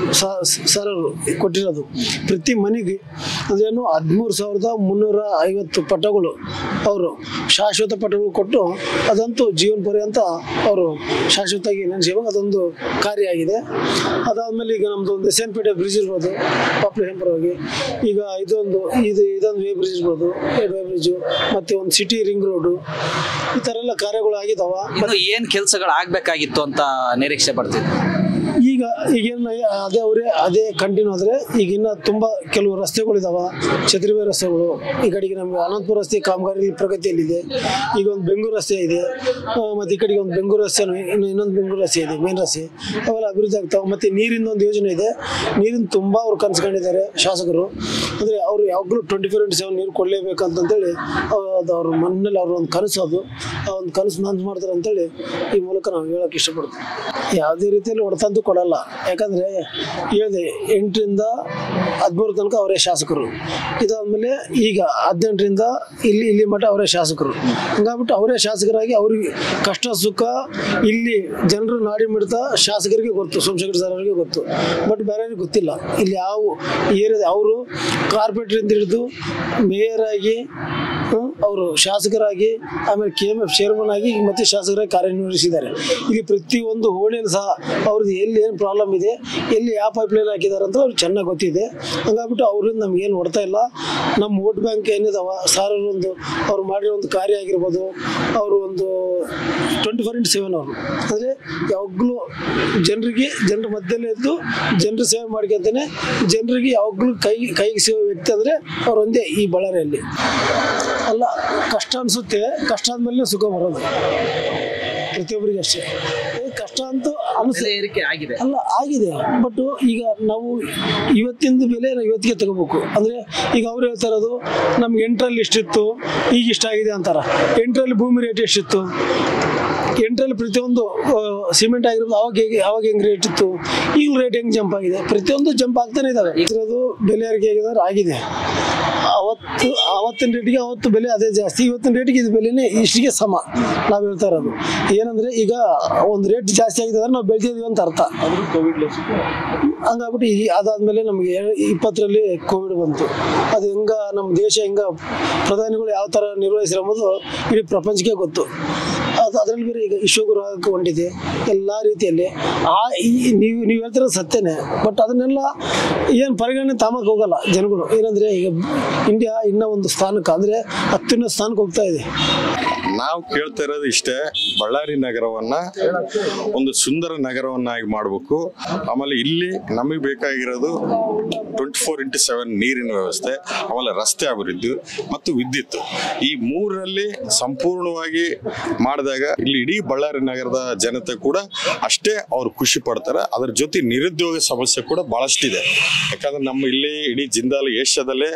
G: ಸರರು ಕೊಟ್ಟಿರೋದು ಪ್ರತಿ ಮನೆಗೆ ಅದೇನು ಹದಿಮೂರು ಸಾವಿರದ ಮುನ್ನೂರ ಐವತ್ತು ಪಟ್ಟಗಳು ಅವರು ಶಾಶ್ವತ ಪಟ್ಟಗಳು ಕೊಟ್ಟು ಅದಂತೂ ಜೀವನ ಪರ್ಯಂತ ಅವರು ಶಾಶ್ವತವಾಗಿ ನೆನೆಸಿವಾಗ ಅದೊಂದು ಕಾರ್ಯ ಆಗಿದೆ ಅದಾದಮೇಲೆ ಈಗ ನಮ್ಮದು ಒಂದು ಎಸ್ ಎನ್ ಪೇಟೆ ಬ್ರಿಡ್ಜ್ ಇರ್ಬೋದು ಪಾಪ್ಯುಲೇಷನ್ ಪರವಾಗಿ ಈಗ ಇದೊಂದು ಇದು ಇದೊಂದು ವೇ ಬ್ರಿಡ್ಜ್ ಇರ್ಬೋದು ಎರಡು ವೇ ಬ್ರಿಡ್ಜು ಮತ್ತು ಒಂದು ಸಿಟಿ ರಿಂಗ್ ರೋಡು ಈ ಥರ ಎಲ್ಲ ಕಾರ್ಯಗಳು ಆಗಿದಾವ
F: ಇನ್ನು ಏನ್ ಕೆಲಸಗಳು ಆಗ್ಬೇಕಾಗಿತ್ತು ಅಂತ ನಿರೀಕ್ಷೆ ಪಡ್ತಿದ್ದೆ
G: ಈಗ ಈಗೇನು ಅದೇ ಅವರೇ ಅದೇ ಕಂಟಿನ್ಯೂ ಆದರೆ ಈಗ ಇನ್ನು ತುಂಬ ಕೆಲವು ರಸ್ತೆಗಳಿದಾವ ಛತ್ರಿಬಾಯಿ ರಸ್ತೆಗಳು ಈ ಕಡೆಗೆ ನಮಗೆ ಅನಂತಪುರ ರಸ್ತೆ ಕಾಮಗಾರಿ ಪ್ರಗತಿಯಲ್ಲಿದೆ ಈಗ ಒಂದು ಬೆಂಗಳೂರು ರಸ್ತೆ ಇದೆ ಆ, ಮತ್ತೆ ಈ ಕಡೆಗೆ ಒಂದು ಬೆಂಗಳೂರು ರಸ್ತೆ ಇನ್ನು ಇನ್ನೊಂದು ಬೆಂಗಳೂರು ರಸ್ತೆ ಇದೆ ಮೇನ್ ರಸ್ತೆ ಅವೆಲ್ಲ ಅಭಿವೃದ್ಧಿ ಆಗ್ತಾವೆ ಮತ್ತು ನೀರಿನ ಒಂದು ಯೋಜನೆ ಇದೆ ನೀರಿನ ತುಂಬ ಅವ್ರು ಕನ್ಸ್ಕೊಂಡಿದ್ದಾರೆ ಶಾಸಕರು ಅಂದರೆ ಅವರು ಯಾವಾಗಲೂ ಟ್ವೆಂಟಿ ಫೋರ್ ಇಂಟು ಸೆವೆನ್ ನೀರು ಕೊಡಲೇಬೇಕಂತಂತೇಳಿ ಅದು ಅವ್ರ ಮಣ್ಣಲ್ಲಿ ಅವ್ರ ಒಂದು ಕನಸು ಅದು ಆ ಒಂದು ಕನಸು ನನಸು ಮಾಡ್ತಾರೆ ಅಂತೇಳಿ ಈ ಮೂಲಕ ನಾವು ಹೇಳೋಕೆ ಇಷ್ಟಪಡ್ತೀವಿ ಯಾವುದೇ ರೀತಿಯಲ್ಲಿ ಹೊಡೆತಂತೂ ಕೊಡಲ್ಲ ಯಾಕಂದರೆ ಹೇಳಿದೆ ಎಂಟರಿಂದ ಹದಿಮೂರು ತನಕ ಅವರೇ ಶಾಸಕರು ಇದಾದಮೇಲೆ ಈಗ ಹದಿನೆಂಟರಿಂದ ಇಲ್ಲಿ ಇಲ್ಲಿ ಮಟ್ಟ ಅವರೇ ಶಾಸಕರು ಹಂಗಾಗ್ಬಿಟ್ಟು ಅವರೇ ಶಾಸಕರಾಗಿ ಅವ್ರಿಗೆ ಕಷ್ಟ ಸುಖ ಇಲ್ಲಿ ಜನರು ನಾಡಿ ಮಿಡ್ತ ಶಾಸಕರಿಗೆ ಗೊತ್ತು ಸೋಮಶೇಖರ್ ಸರ್ ಅವರಿಗೆ ಗೊತ್ತು ಬಟ್ ಬೇರೆಯವ್ರಿಗೆ ಗೊತ್ತಿಲ್ಲ ಇಲ್ಲಿ ಯಾವ ಏರಿಯಾದ ಅವರು ಕಾರ್ಪೊರೇಟ್ರಿಂದ ಹಿಡಿದು ಮೇಯರ್ ಆಗಿ ಅವರು ಶಾಸಕರಾಗಿ ಆಮೇಲೆ ಕೆ ಎಮ್ ಎಫ್ ಚೇರ್ಮನ್ ಆಗಿ ಮತ್ತೆ ಶಾಸಕರಾಗಿ ಕಾರ್ಯನಿರ್ವಹಿಸಿದ್ದಾರೆ ಇಲ್ಲಿ ಪ್ರತಿಯೊಂದು ಹೋಳಿಯಲ್ಲಿ ಸಹ ಅವ್ರದ್ದು ಎಲ್ಲಿ ಏನು ಪ್ರಾಬ್ಲಮ್ ಇದೆ ಎಲ್ಲಿ ಯಾವ ಪೈಪ್ಲೈನ್ ಹಾಕಿದ್ದಾರೆ ಅಂತ ಅವ್ರಿಗೆ ಚೆನ್ನಾಗಿ ಗೊತ್ತಿದೆ ಹಂಗಾಗ್ಬಿಟ್ಟು ಅವ್ರಿಂದ ನಮ್ಗೆ ಏನು ಹೊಡ್ತಾ ಇಲ್ಲ ನಮ್ಮ ವೋಟ್ ಬ್ಯಾಂಕ್ ಏನಿದಾವ ಸಾರ್ ಒಂದು ಅವ್ರು ಮಾಡಿರೋ ಒಂದು ಕಾರ್ಯ ಆಗಿರ್ಬೋದು ಅವರು ಒಂದು ಟ್ವೆಂಟಿ ಫೋರ್ ಇಂಟು ಸೆವೆನ್ ಅವರು ಅಂದರೆ ಯಾವಾಗಲೂ ಜನರಿಗೆ ಜನರ ಮಧ್ಯದಲ್ಲೇ ಇದ್ದು ಜನರ ಸೇವೆ ಮಾಡ್ಕೊಂತಾನೆ ಜನರಿಗೆ ಯಾವಾಗಲೂ ಕೈ ಕೈಗೆ ಸೇವೆ ವ್ಯಕ್ತಿ ಅಂದರೆ ಅವ್ರು ಒಂದೇ ಈ ಬಳ್ಳಾರಿಯಲ್ಲಿ ಅಲ್ಲ ಕಷ್ಟ ಅನಿಸುತ್ತೆ ಕಷ್ಟ ಆದಮೇಲೆ ಸುಖ ಬರೋದು ಪ್ರತಿಯೊಬ್ಬರಿಗೆ ಅಷ್ಟೇ ಕಷ್ಟ ಅಂತ ಅನಿಸ್
F: ಬೆಲೆ ಏರಿಕೆ ಆಗಿದೆ
G: ಅಲ್ಲ ಆಗಿದೆ ಬಟ್ ಈಗ ನಾವು ಇವತ್ತಿಂದ ಬೆಲೆ ನಾವು ಇವತ್ತಿಗೆ ತಗೋಬೇಕು ಅಂದ್ರೆ ಈಗ ಅವ್ರು ಹೇಳ್ತಾ ಇರೋದು ನಮ್ಗೆ ಎಂಟರಲ್ಲಿ ಇಷ್ಟಿತ್ತು ಈಗ ಇಷ್ಟ ಆಗಿದೆ ಅಂತಾರ ಎಂಟರಲ್ಲಿ ಭೂಮಿ ರೇಟ್ ಎಷ್ಟಿತ್ತು ಎಂಟರಲ್ಲಿ ಪ್ರತಿಯೊಂದು ಸಿಮೆಂಟ್ ಆಗಿರೋದು ಅವಾಗ ಹೇಗೆ ಅವಾಗ ಹೆಂಗ್ ರೇಟ್ ಇತ್ತು ಈಗ ರೇಟ್ ಹೆಂಗ್ ಜಂಪ್ ಆಗಿದೆ ಪ್ರತಿಯೊಂದು ಜಂಪ್ ಆಗ್ತಾನೆ ಇದಾವೆ ಇದ್ರದ್ದು ಬೆಲೆ ಏರಿಕೆ ಆಗಿದ್ರೆ ಆಗಿದೆ ಅವತ್ತು ಅವತ್ತಿನ ರೇಟಿಗೆ ಅವತ್ತು ಬೆಲೆ ಅದೇ ಜಾಸ್ತಿ ಇವತ್ತಿನ ರೇಟಿಗೆ ಇದು ಬೆಲೆನೇ ಇಷ್ಟಿಗೆ ಸಮ ನಾವು ಹೇಳ್ತಾ ಇರೋದು ಏನಂದ್ರೆ ಈಗ ಒಂದು ರೇಟ್ ಜಾಸ್ತಿ ಆಗಿದೆ ಅಂದ್ರೆ ನಾವು ಬೆಳ್ತಿದೀವಿ ಅಂತ ಅರ್ಥ ಹಂಗಾಗ್ಬಿಟ್ಟು ಈ ಅದಾದ್ಮೇಲೆ ನಮಗೆ ಇಪ್ಪತ್ತರಲ್ಲಿ ಕೋವಿಡ್ ಬಂತು ಅದು ಹೆಂಗ ನಮ್ಮ ದೇಶ ಹೆಂಗ ಪ್ರಧಾನಿಗಳು ಯಾವ ಥರ ನಿರ್ವಹಿಸಿರೋ ಎಂಬುದು ಇಡೀ ಪ್ರಪಂಚಕ್ಕೆ ಗೊತ್ತು ಅದು ಅದರಲ್ಲಿ ಬೇರೆ ಈಗ ವಿಶ್ವಗುರು ಆಗಕ್ಕೆ ಹೊಂಟಿದೆ ಎಲ್ಲ ರೀತಿಯಲ್ಲಿ ಆ ಈ- ನೀವು ನೀವು ಹೇಳ್ತಿರೋದು ಸತ್ಯನೇ ಬಟ್ ಅದನ್ನೆಲ್ಲ ಏನು ಪರಿಗಣನೆ ತಾಮಕ್ಕೆ ಹೋಗಲ್ಲ ಜನಗಳು ಏನಂದ್ರೆ ಈಗ ಇಂಡಿಯಾ ಇನ್ನೂ ಒಂದು ಸ್ಥಾನಕ್ಕೆ ಅಂದರೆ ಹತ್ತನೇ ಸ್ಥಾನಕ್ಕೆ ಹೋಗ್ತಾ ಇದೆ
H: ನಾವು ಕೇಳ್ತಾ ಇರೋದು ಇಷ್ಟೇ ಬಳ್ಳಾರಿ ನಗರವನ್ನ ಒಂದು ಸುಂದರ ನಗರವನ್ನಾಗಿ ಮಾಡಬೇಕು ಆಮೇಲೆ ಇಲ್ಲಿ ನಮಗೆ ಬೇಕಾಗಿರೋದು ಟ್ವೆಂಟಿ ಫೋರ್ ಇಂಟು ಸೆವೆನ್ ನೀರಿನ ವ್ಯವಸ್ಥೆ ಆಮೇಲೆ ರಸ್ತೆ ಅಭಿವೃದ್ಧಿ ಮತ್ತು ವಿದ್ಯುತ್ ಈ ಮೂರರಲ್ಲಿ ಸಂಪೂರ್ಣವಾಗಿ ಮಾಡಿದಾಗ ಇಲ್ಲಿ ಇಡೀ ಬಳ್ಳಾರಿ ನಗರದ ಜನತೆ ಕೂಡ ಅಷ್ಟೇ ಅವ್ರು ಖುಷಿ ಪಡ್ತಾರೆ ಅದ್ರ ಜೊತೆ ನಿರುದ್ಯೋಗ ಸಮಸ್ಯೆ ಕೂಡ ಬಹಳಷ್ಟಿದೆ ಯಾಕಂದ್ರೆ ನಮ್ಮ ಇಲ್ಲಿ ಇಡೀ ಜಿಂದಾಲ್ ಏಷ್ಯಾದಲ್ಲೇ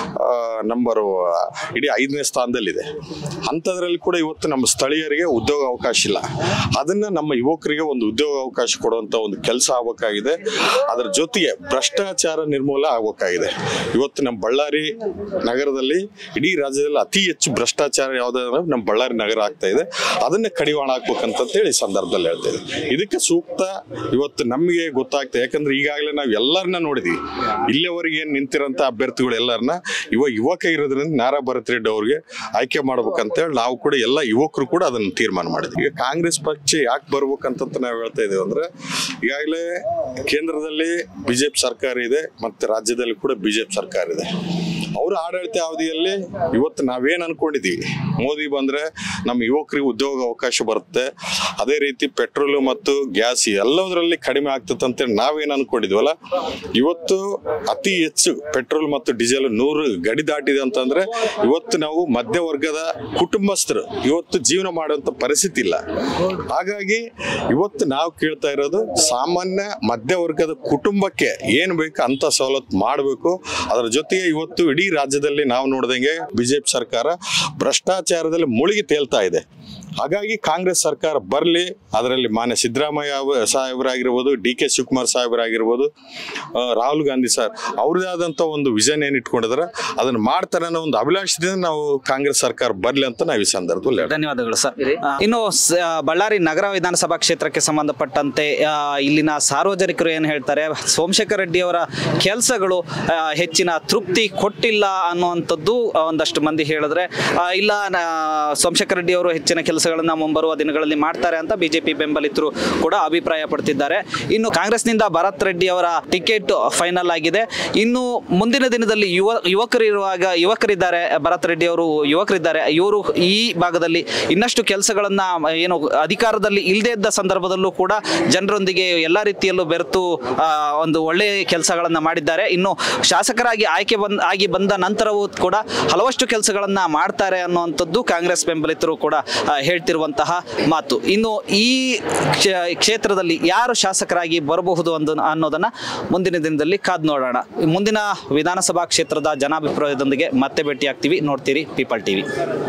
H: ನಂಬರ್ ಇಡೀ ಐದನೇ ಸ್ಥಾನದಲ್ಲಿದೆ ಅಂಥದ್ರಲ್ಲಿ ಕೂಡ ಇವತ್ತು ನಮ್ಮ ಸ್ಥಳೀಯರಿಗೆ ಉದ್ಯೋಗ ಅವಕಾಶ ಇಲ್ಲ ಅದನ್ನ ನಮ್ಮ ಯುವಕರಿಗೆ ಒಂದು ಉದ್ಯೋಗ ಅವಕಾಶ ಕೊಡುವಂತ ಒಂದು ಕೆಲಸ ಆಗಬೇಕಾಗಿದೆ ಅದರ ಜೊತೆಗೆ ಭ್ರಷ್ಟಾಚಾರ ನಿರ್ಮೂಲ ಆಗಬೇಕಾಗಿದೆ ಇವತ್ತು ನಮ್ಮ ಬಳ್ಳಾರಿ ನಗರದಲ್ಲಿ ಇಡೀ ರಾಜ್ಯದಲ್ಲಿ ಅತಿ ಹೆಚ್ಚು ಭ್ರಷ್ಟಾಚಾರ ಯಾವ್ದಾದ್ರೆ ನಮ್ಮ ಬಳ್ಳಾರಿ ನಗರ ಆಗ್ತಾ ಇದೆ ಅದನ್ನೇ ಕಡಿವಾಣ ಹಾಕ್ಬೇಕಂತ ಹೇಳಿ ಈ ಸಂದರ್ಭದಲ್ಲಿ ಹೇಳ್ತಾ ಇದ್ದೀನಿ ಇದಕ್ಕೆ ಸೂಕ್ತ ಇವತ್ತು ನಮಗೆ ಗೊತ್ತಾಗ್ತದೆ ಯಾಕಂದ್ರೆ ಈಗಾಗಲೇ ನಾವು ಎಲ್ಲರನ್ನ ನೋಡಿದೀವಿ ಇಲ್ಲಿಯವರೆಗೆ ಏನ್ ನಿಂತಿರೋಂಥ ಅಭ್ಯರ್ಥಿಗಳು ಎಲ್ಲರನ್ನ ಇವಾಗ ಯುವಕ ಇರೋದ್ರಿಂದ ನಾರಾ ಭರತ್ ರೆಡ್ಡಿ ಅವ್ರಿಗೆ ಆಯ್ಕೆ ಮಾಡ್ಬೇಕಂತ ಹೇಳಿ ನಾವು ಕೂಡ ಎಲ್ಲ ಯುವಕರು ಕೂಡ ಅದನ್ನ ತೀರ್ಮಾನ ಮಾಡಿದ್ವಿ ಈಗ ಕಾಂಗ್ರೆಸ್ ಪಕ್ಷ ಯಾಕೆ ಬರ್ಬೇಕಂತ ನಾವು ಹೇಳ್ತಾ ಇದೀವಿ ಅಂದ್ರೆ ಈಗಾಗಲೇ ಕೇಂದ್ರದಲ್ಲಿ ಬಿಜೆಪಿ ಸರ್ಕಾರ ಇದೆ ಮತ್ತೆ ರಾಜ್ಯದಲ್ಲಿ ಕೂಡ ಬಿಜೆಪಿ ಸರ್ಕಾರ ಇದೆ ಅವರ ಆಡಳಿತ ಅವಧಿಯಲ್ಲಿ ಇವತ್ತು ನಾವೇನ್ ಅನ್ಕೊಂಡಿದೀವಿ ಮೋದಿ ಬಂದ್ರೆ ನಮ್ಮ ಯುವಕರಿಗೆ ಉದ್ಯೋಗ ಅವಕಾಶ ಬರುತ್ತೆ ಅದೇ ರೀತಿ ಪೆಟ್ರೋಲ್ ಮತ್ತು ಗ್ಯಾಸ್ ಎಲ್ಲದರಲ್ಲಿ ಕಡಿಮೆ ಆಗ್ತದೆ ಅಂತೇಳಿ ನಾವೇನ್ ಅನ್ಕೊಂಡಿದ್ವಲ್ಲ ಇವತ್ತು ಅತಿ ಹೆಚ್ಚು ಪೆಟ್ರೋಲ್ ಮತ್ತು ಡೀಸೆಲ್ ನೂರು ಗಡಿ ದಾಟಿದೆ ಅಂತಂದ್ರೆ ಇವತ್ತು ನಾವು ಮಧ್ಯವರ್ಗದ ಕುಟುಂಬಸ್ಥರು ಇವತ್ತು ಜೀವನ ಮಾಡುವಂತ ಪರಿಸ್ಥಿತಿ ಇಲ್ಲ ಹಾಗಾಗಿ ಇವತ್ತು ನಾವು ಕೇಳ್ತಾ ಇರೋದು ಸಾಮಾನ್ಯ ಮಧ್ಯವರ್ಗದ ಕುಟುಂಬಕ್ಕೆ ಏನ್ ಬೇಕು ಅಂತ ಸವಲತ್ತು ಮಾಡಬೇಕು ಅದರ ಜೊತೆಗೆ ಇವತ್ತು ಇಡೀ ರಾಜ್ಯದಲ್ಲಿ ನಾವು ನೋಡ್ದಂಗೆ ಬಿಜೆಪಿ ಸರ್ಕಾರ ಭ್ರಷ್ಟಾಚಾರದಲ್ಲಿ ಮುಳುಗಿ ತೇಲ್ತಾ ಇದೆ ಹಾಗಾಗಿ ಕಾಂಗ್ರೆಸ್ ಸರ್ಕಾರ ಬರಲಿ ಅದರಲ್ಲಿ ಮಾನ್ಯ ಸಿದ್ದರಾಮಯ್ಯ ಅವ- ಸಾಹೇಬರಾಗಿರ್ಬೋದು ಡಿ ಕೆ ಶಿವಕುಮಾರ್ ಸಾಹೇಬರಾಗಿರ್ಬೋದು ಆ, ರಾಹುಲ್ ಗಾಂಧಿ ಸರ್ ಅವ್ರದೇ ಆದಂತ ಒಂದು ವಿಷನ್ ಏನ್ ಇಟ್ಕೊಂಡಿದ್ರೆ ಅದನ್ನ ಮಾಡ್ತಾರೆ ಅನ್ನೋ ಒಂದು ಅಭಿಲಾಷದಿಂದ ನಾವು ಕಾಂಗ್ರೆಸ್ ಸರ್ಕಾರ ಬರ್ಲಿ ಅಂತ ನಾವು ಈ ಸಂದರ್ಭದಲ್ಲಿ ಹೇಳ್ತೀವಿ.
F: ಧನ್ಯವಾದಗಳು ಸರ್ ಆ, ಇನ್ನು ಸ- ಬಳ್ಳಾರಿ ನಗರ ವಿಧಾನಸಭಾ ಕ್ಷೇತ್ರಕ್ಕೆ ಸಂಬಂಧಪಟ್ಟಂತೆ ಆ, ಇಲ್ಲಿನ ಸಾರ್ವಜನಿಕರು ಏನು ಹೇಳ್ತಾರೆ ಸೋಮಶೇಖರ್ ರೆಡ್ಡಿ ಅವರ ಕೆಲಸಗಳು ಹೆಚ್ಚಿನ ತೃಪ್ತಿ ಕೊಟ್ಟಿಲ್ಲ ಅನ್ನುವಂಥದ್ದು ಆ, ಒಂದಷ್ಟು ಮಂದಿ ಹೇಳಿದ್ರೆ ಆ, ಇಲ್ಲ ನಾ- ಸೋಮಶೇಖರ್ ರೆಡ್ಡಿ ಅವರು ಹೆಚ್ಚಿನ ಕೆಲಸಗಳನ್ನ ಮುಂಬರುವ ದಿನಗಳಲ್ಲಿ ಮಾಡ್ತಾರೆ ಅಂತ ಬಿಜೆಪಿ ಬೆಂಬಲಿತರು ಕೂಡ ಅಭಿಪ್ರಾಯ ಪಡ್ತಿದ್ದಾರೆ ಇನ್ನು ಕಾಂಗ್ರೆಸ್ನಿಂದ ಭರತ್ ರೆಡ್ಡಿ ಅವರ ಟಿಕೆಟ್ ಫೈನಲ್ ಆಗಿದೆ ಇನ್ನು ಮುಂದಿನ ದಿನದಲ್ಲಿ ಯುವ ಯುವಕರಿರುವಾಗ ಯುವಕರಿದ್ದಾರೆ ಭರತ್ ರೆಡ್ಡಿ ಅವರು ಯುವಕರಿದ್ದಾರೆ ಇವರು ಈ ಭಾಗದಲ್ಲಿ ಇನ್ನಷ್ಟು ಕೆಲಸಗಳನ್ನ ಏನು ಅಧಿಕಾರದಲ್ಲಿ ಇಲ್ಲದೇ ಇದ್ದ ಸಂದರ್ಭದಲ್ಲೂ ಕೂಡ ಜನರೊಂದಿಗೆ ಎಲ್ಲ ರೀತಿಯಲ್ಲೂ ಬೆರೆತು ಆ, ಒಂದು ಒಳ್ಳೆಯ ಕೆಲಸಗಳನ್ನ ಮಾಡಿದ್ದಾರೆ ಇನ್ನು ಶಾಸಕರಾಗಿ ಆಯ್ಕೆ ಬಂದ ಆಗಿ ಬಂದ ನಂತರವೂ ಕೂಡ ಹಲವಷ್ಟು ಕೆಲಸಗಳನ್ನ ಮಾಡ್ತಾರೆ ಅನ್ನುವಂಥದ್ದು ಕಾಂಗ್ರೆಸ್ ಬೆಂಬಲಿತರು ಕೂಡ ಆ, ಹೇಳ್ತಿರುವಂತಹ ಮಾತು ಇನ್ನು ಈ ಕ್ಷ- ಕ್ಷೇತ್ರದಲ್ಲಿ ಯಾರು ಶಾಸಕರಾಗಿ ಬರಬಹುದು ಅಂದ ಅನ್ನೋದನ್ನ ಮುಂದಿನ ದಿನದಲ್ಲಿ ಕಾದ್ ನೋಡೋಣ ಮುಂದಿನ ವಿಧಾನಸಭಾ ಕ್ಷೇತ್ರದ ಜನಾಭಿಪ್ರಾಯದೊಂದಿಗೆ ಮತ್ತೆ ಭೇಟಿಯಾಗ್ತೀವಿ ನೋಡ್ತೀರಿ ಪೀಪಲ್ ಟಿವಿ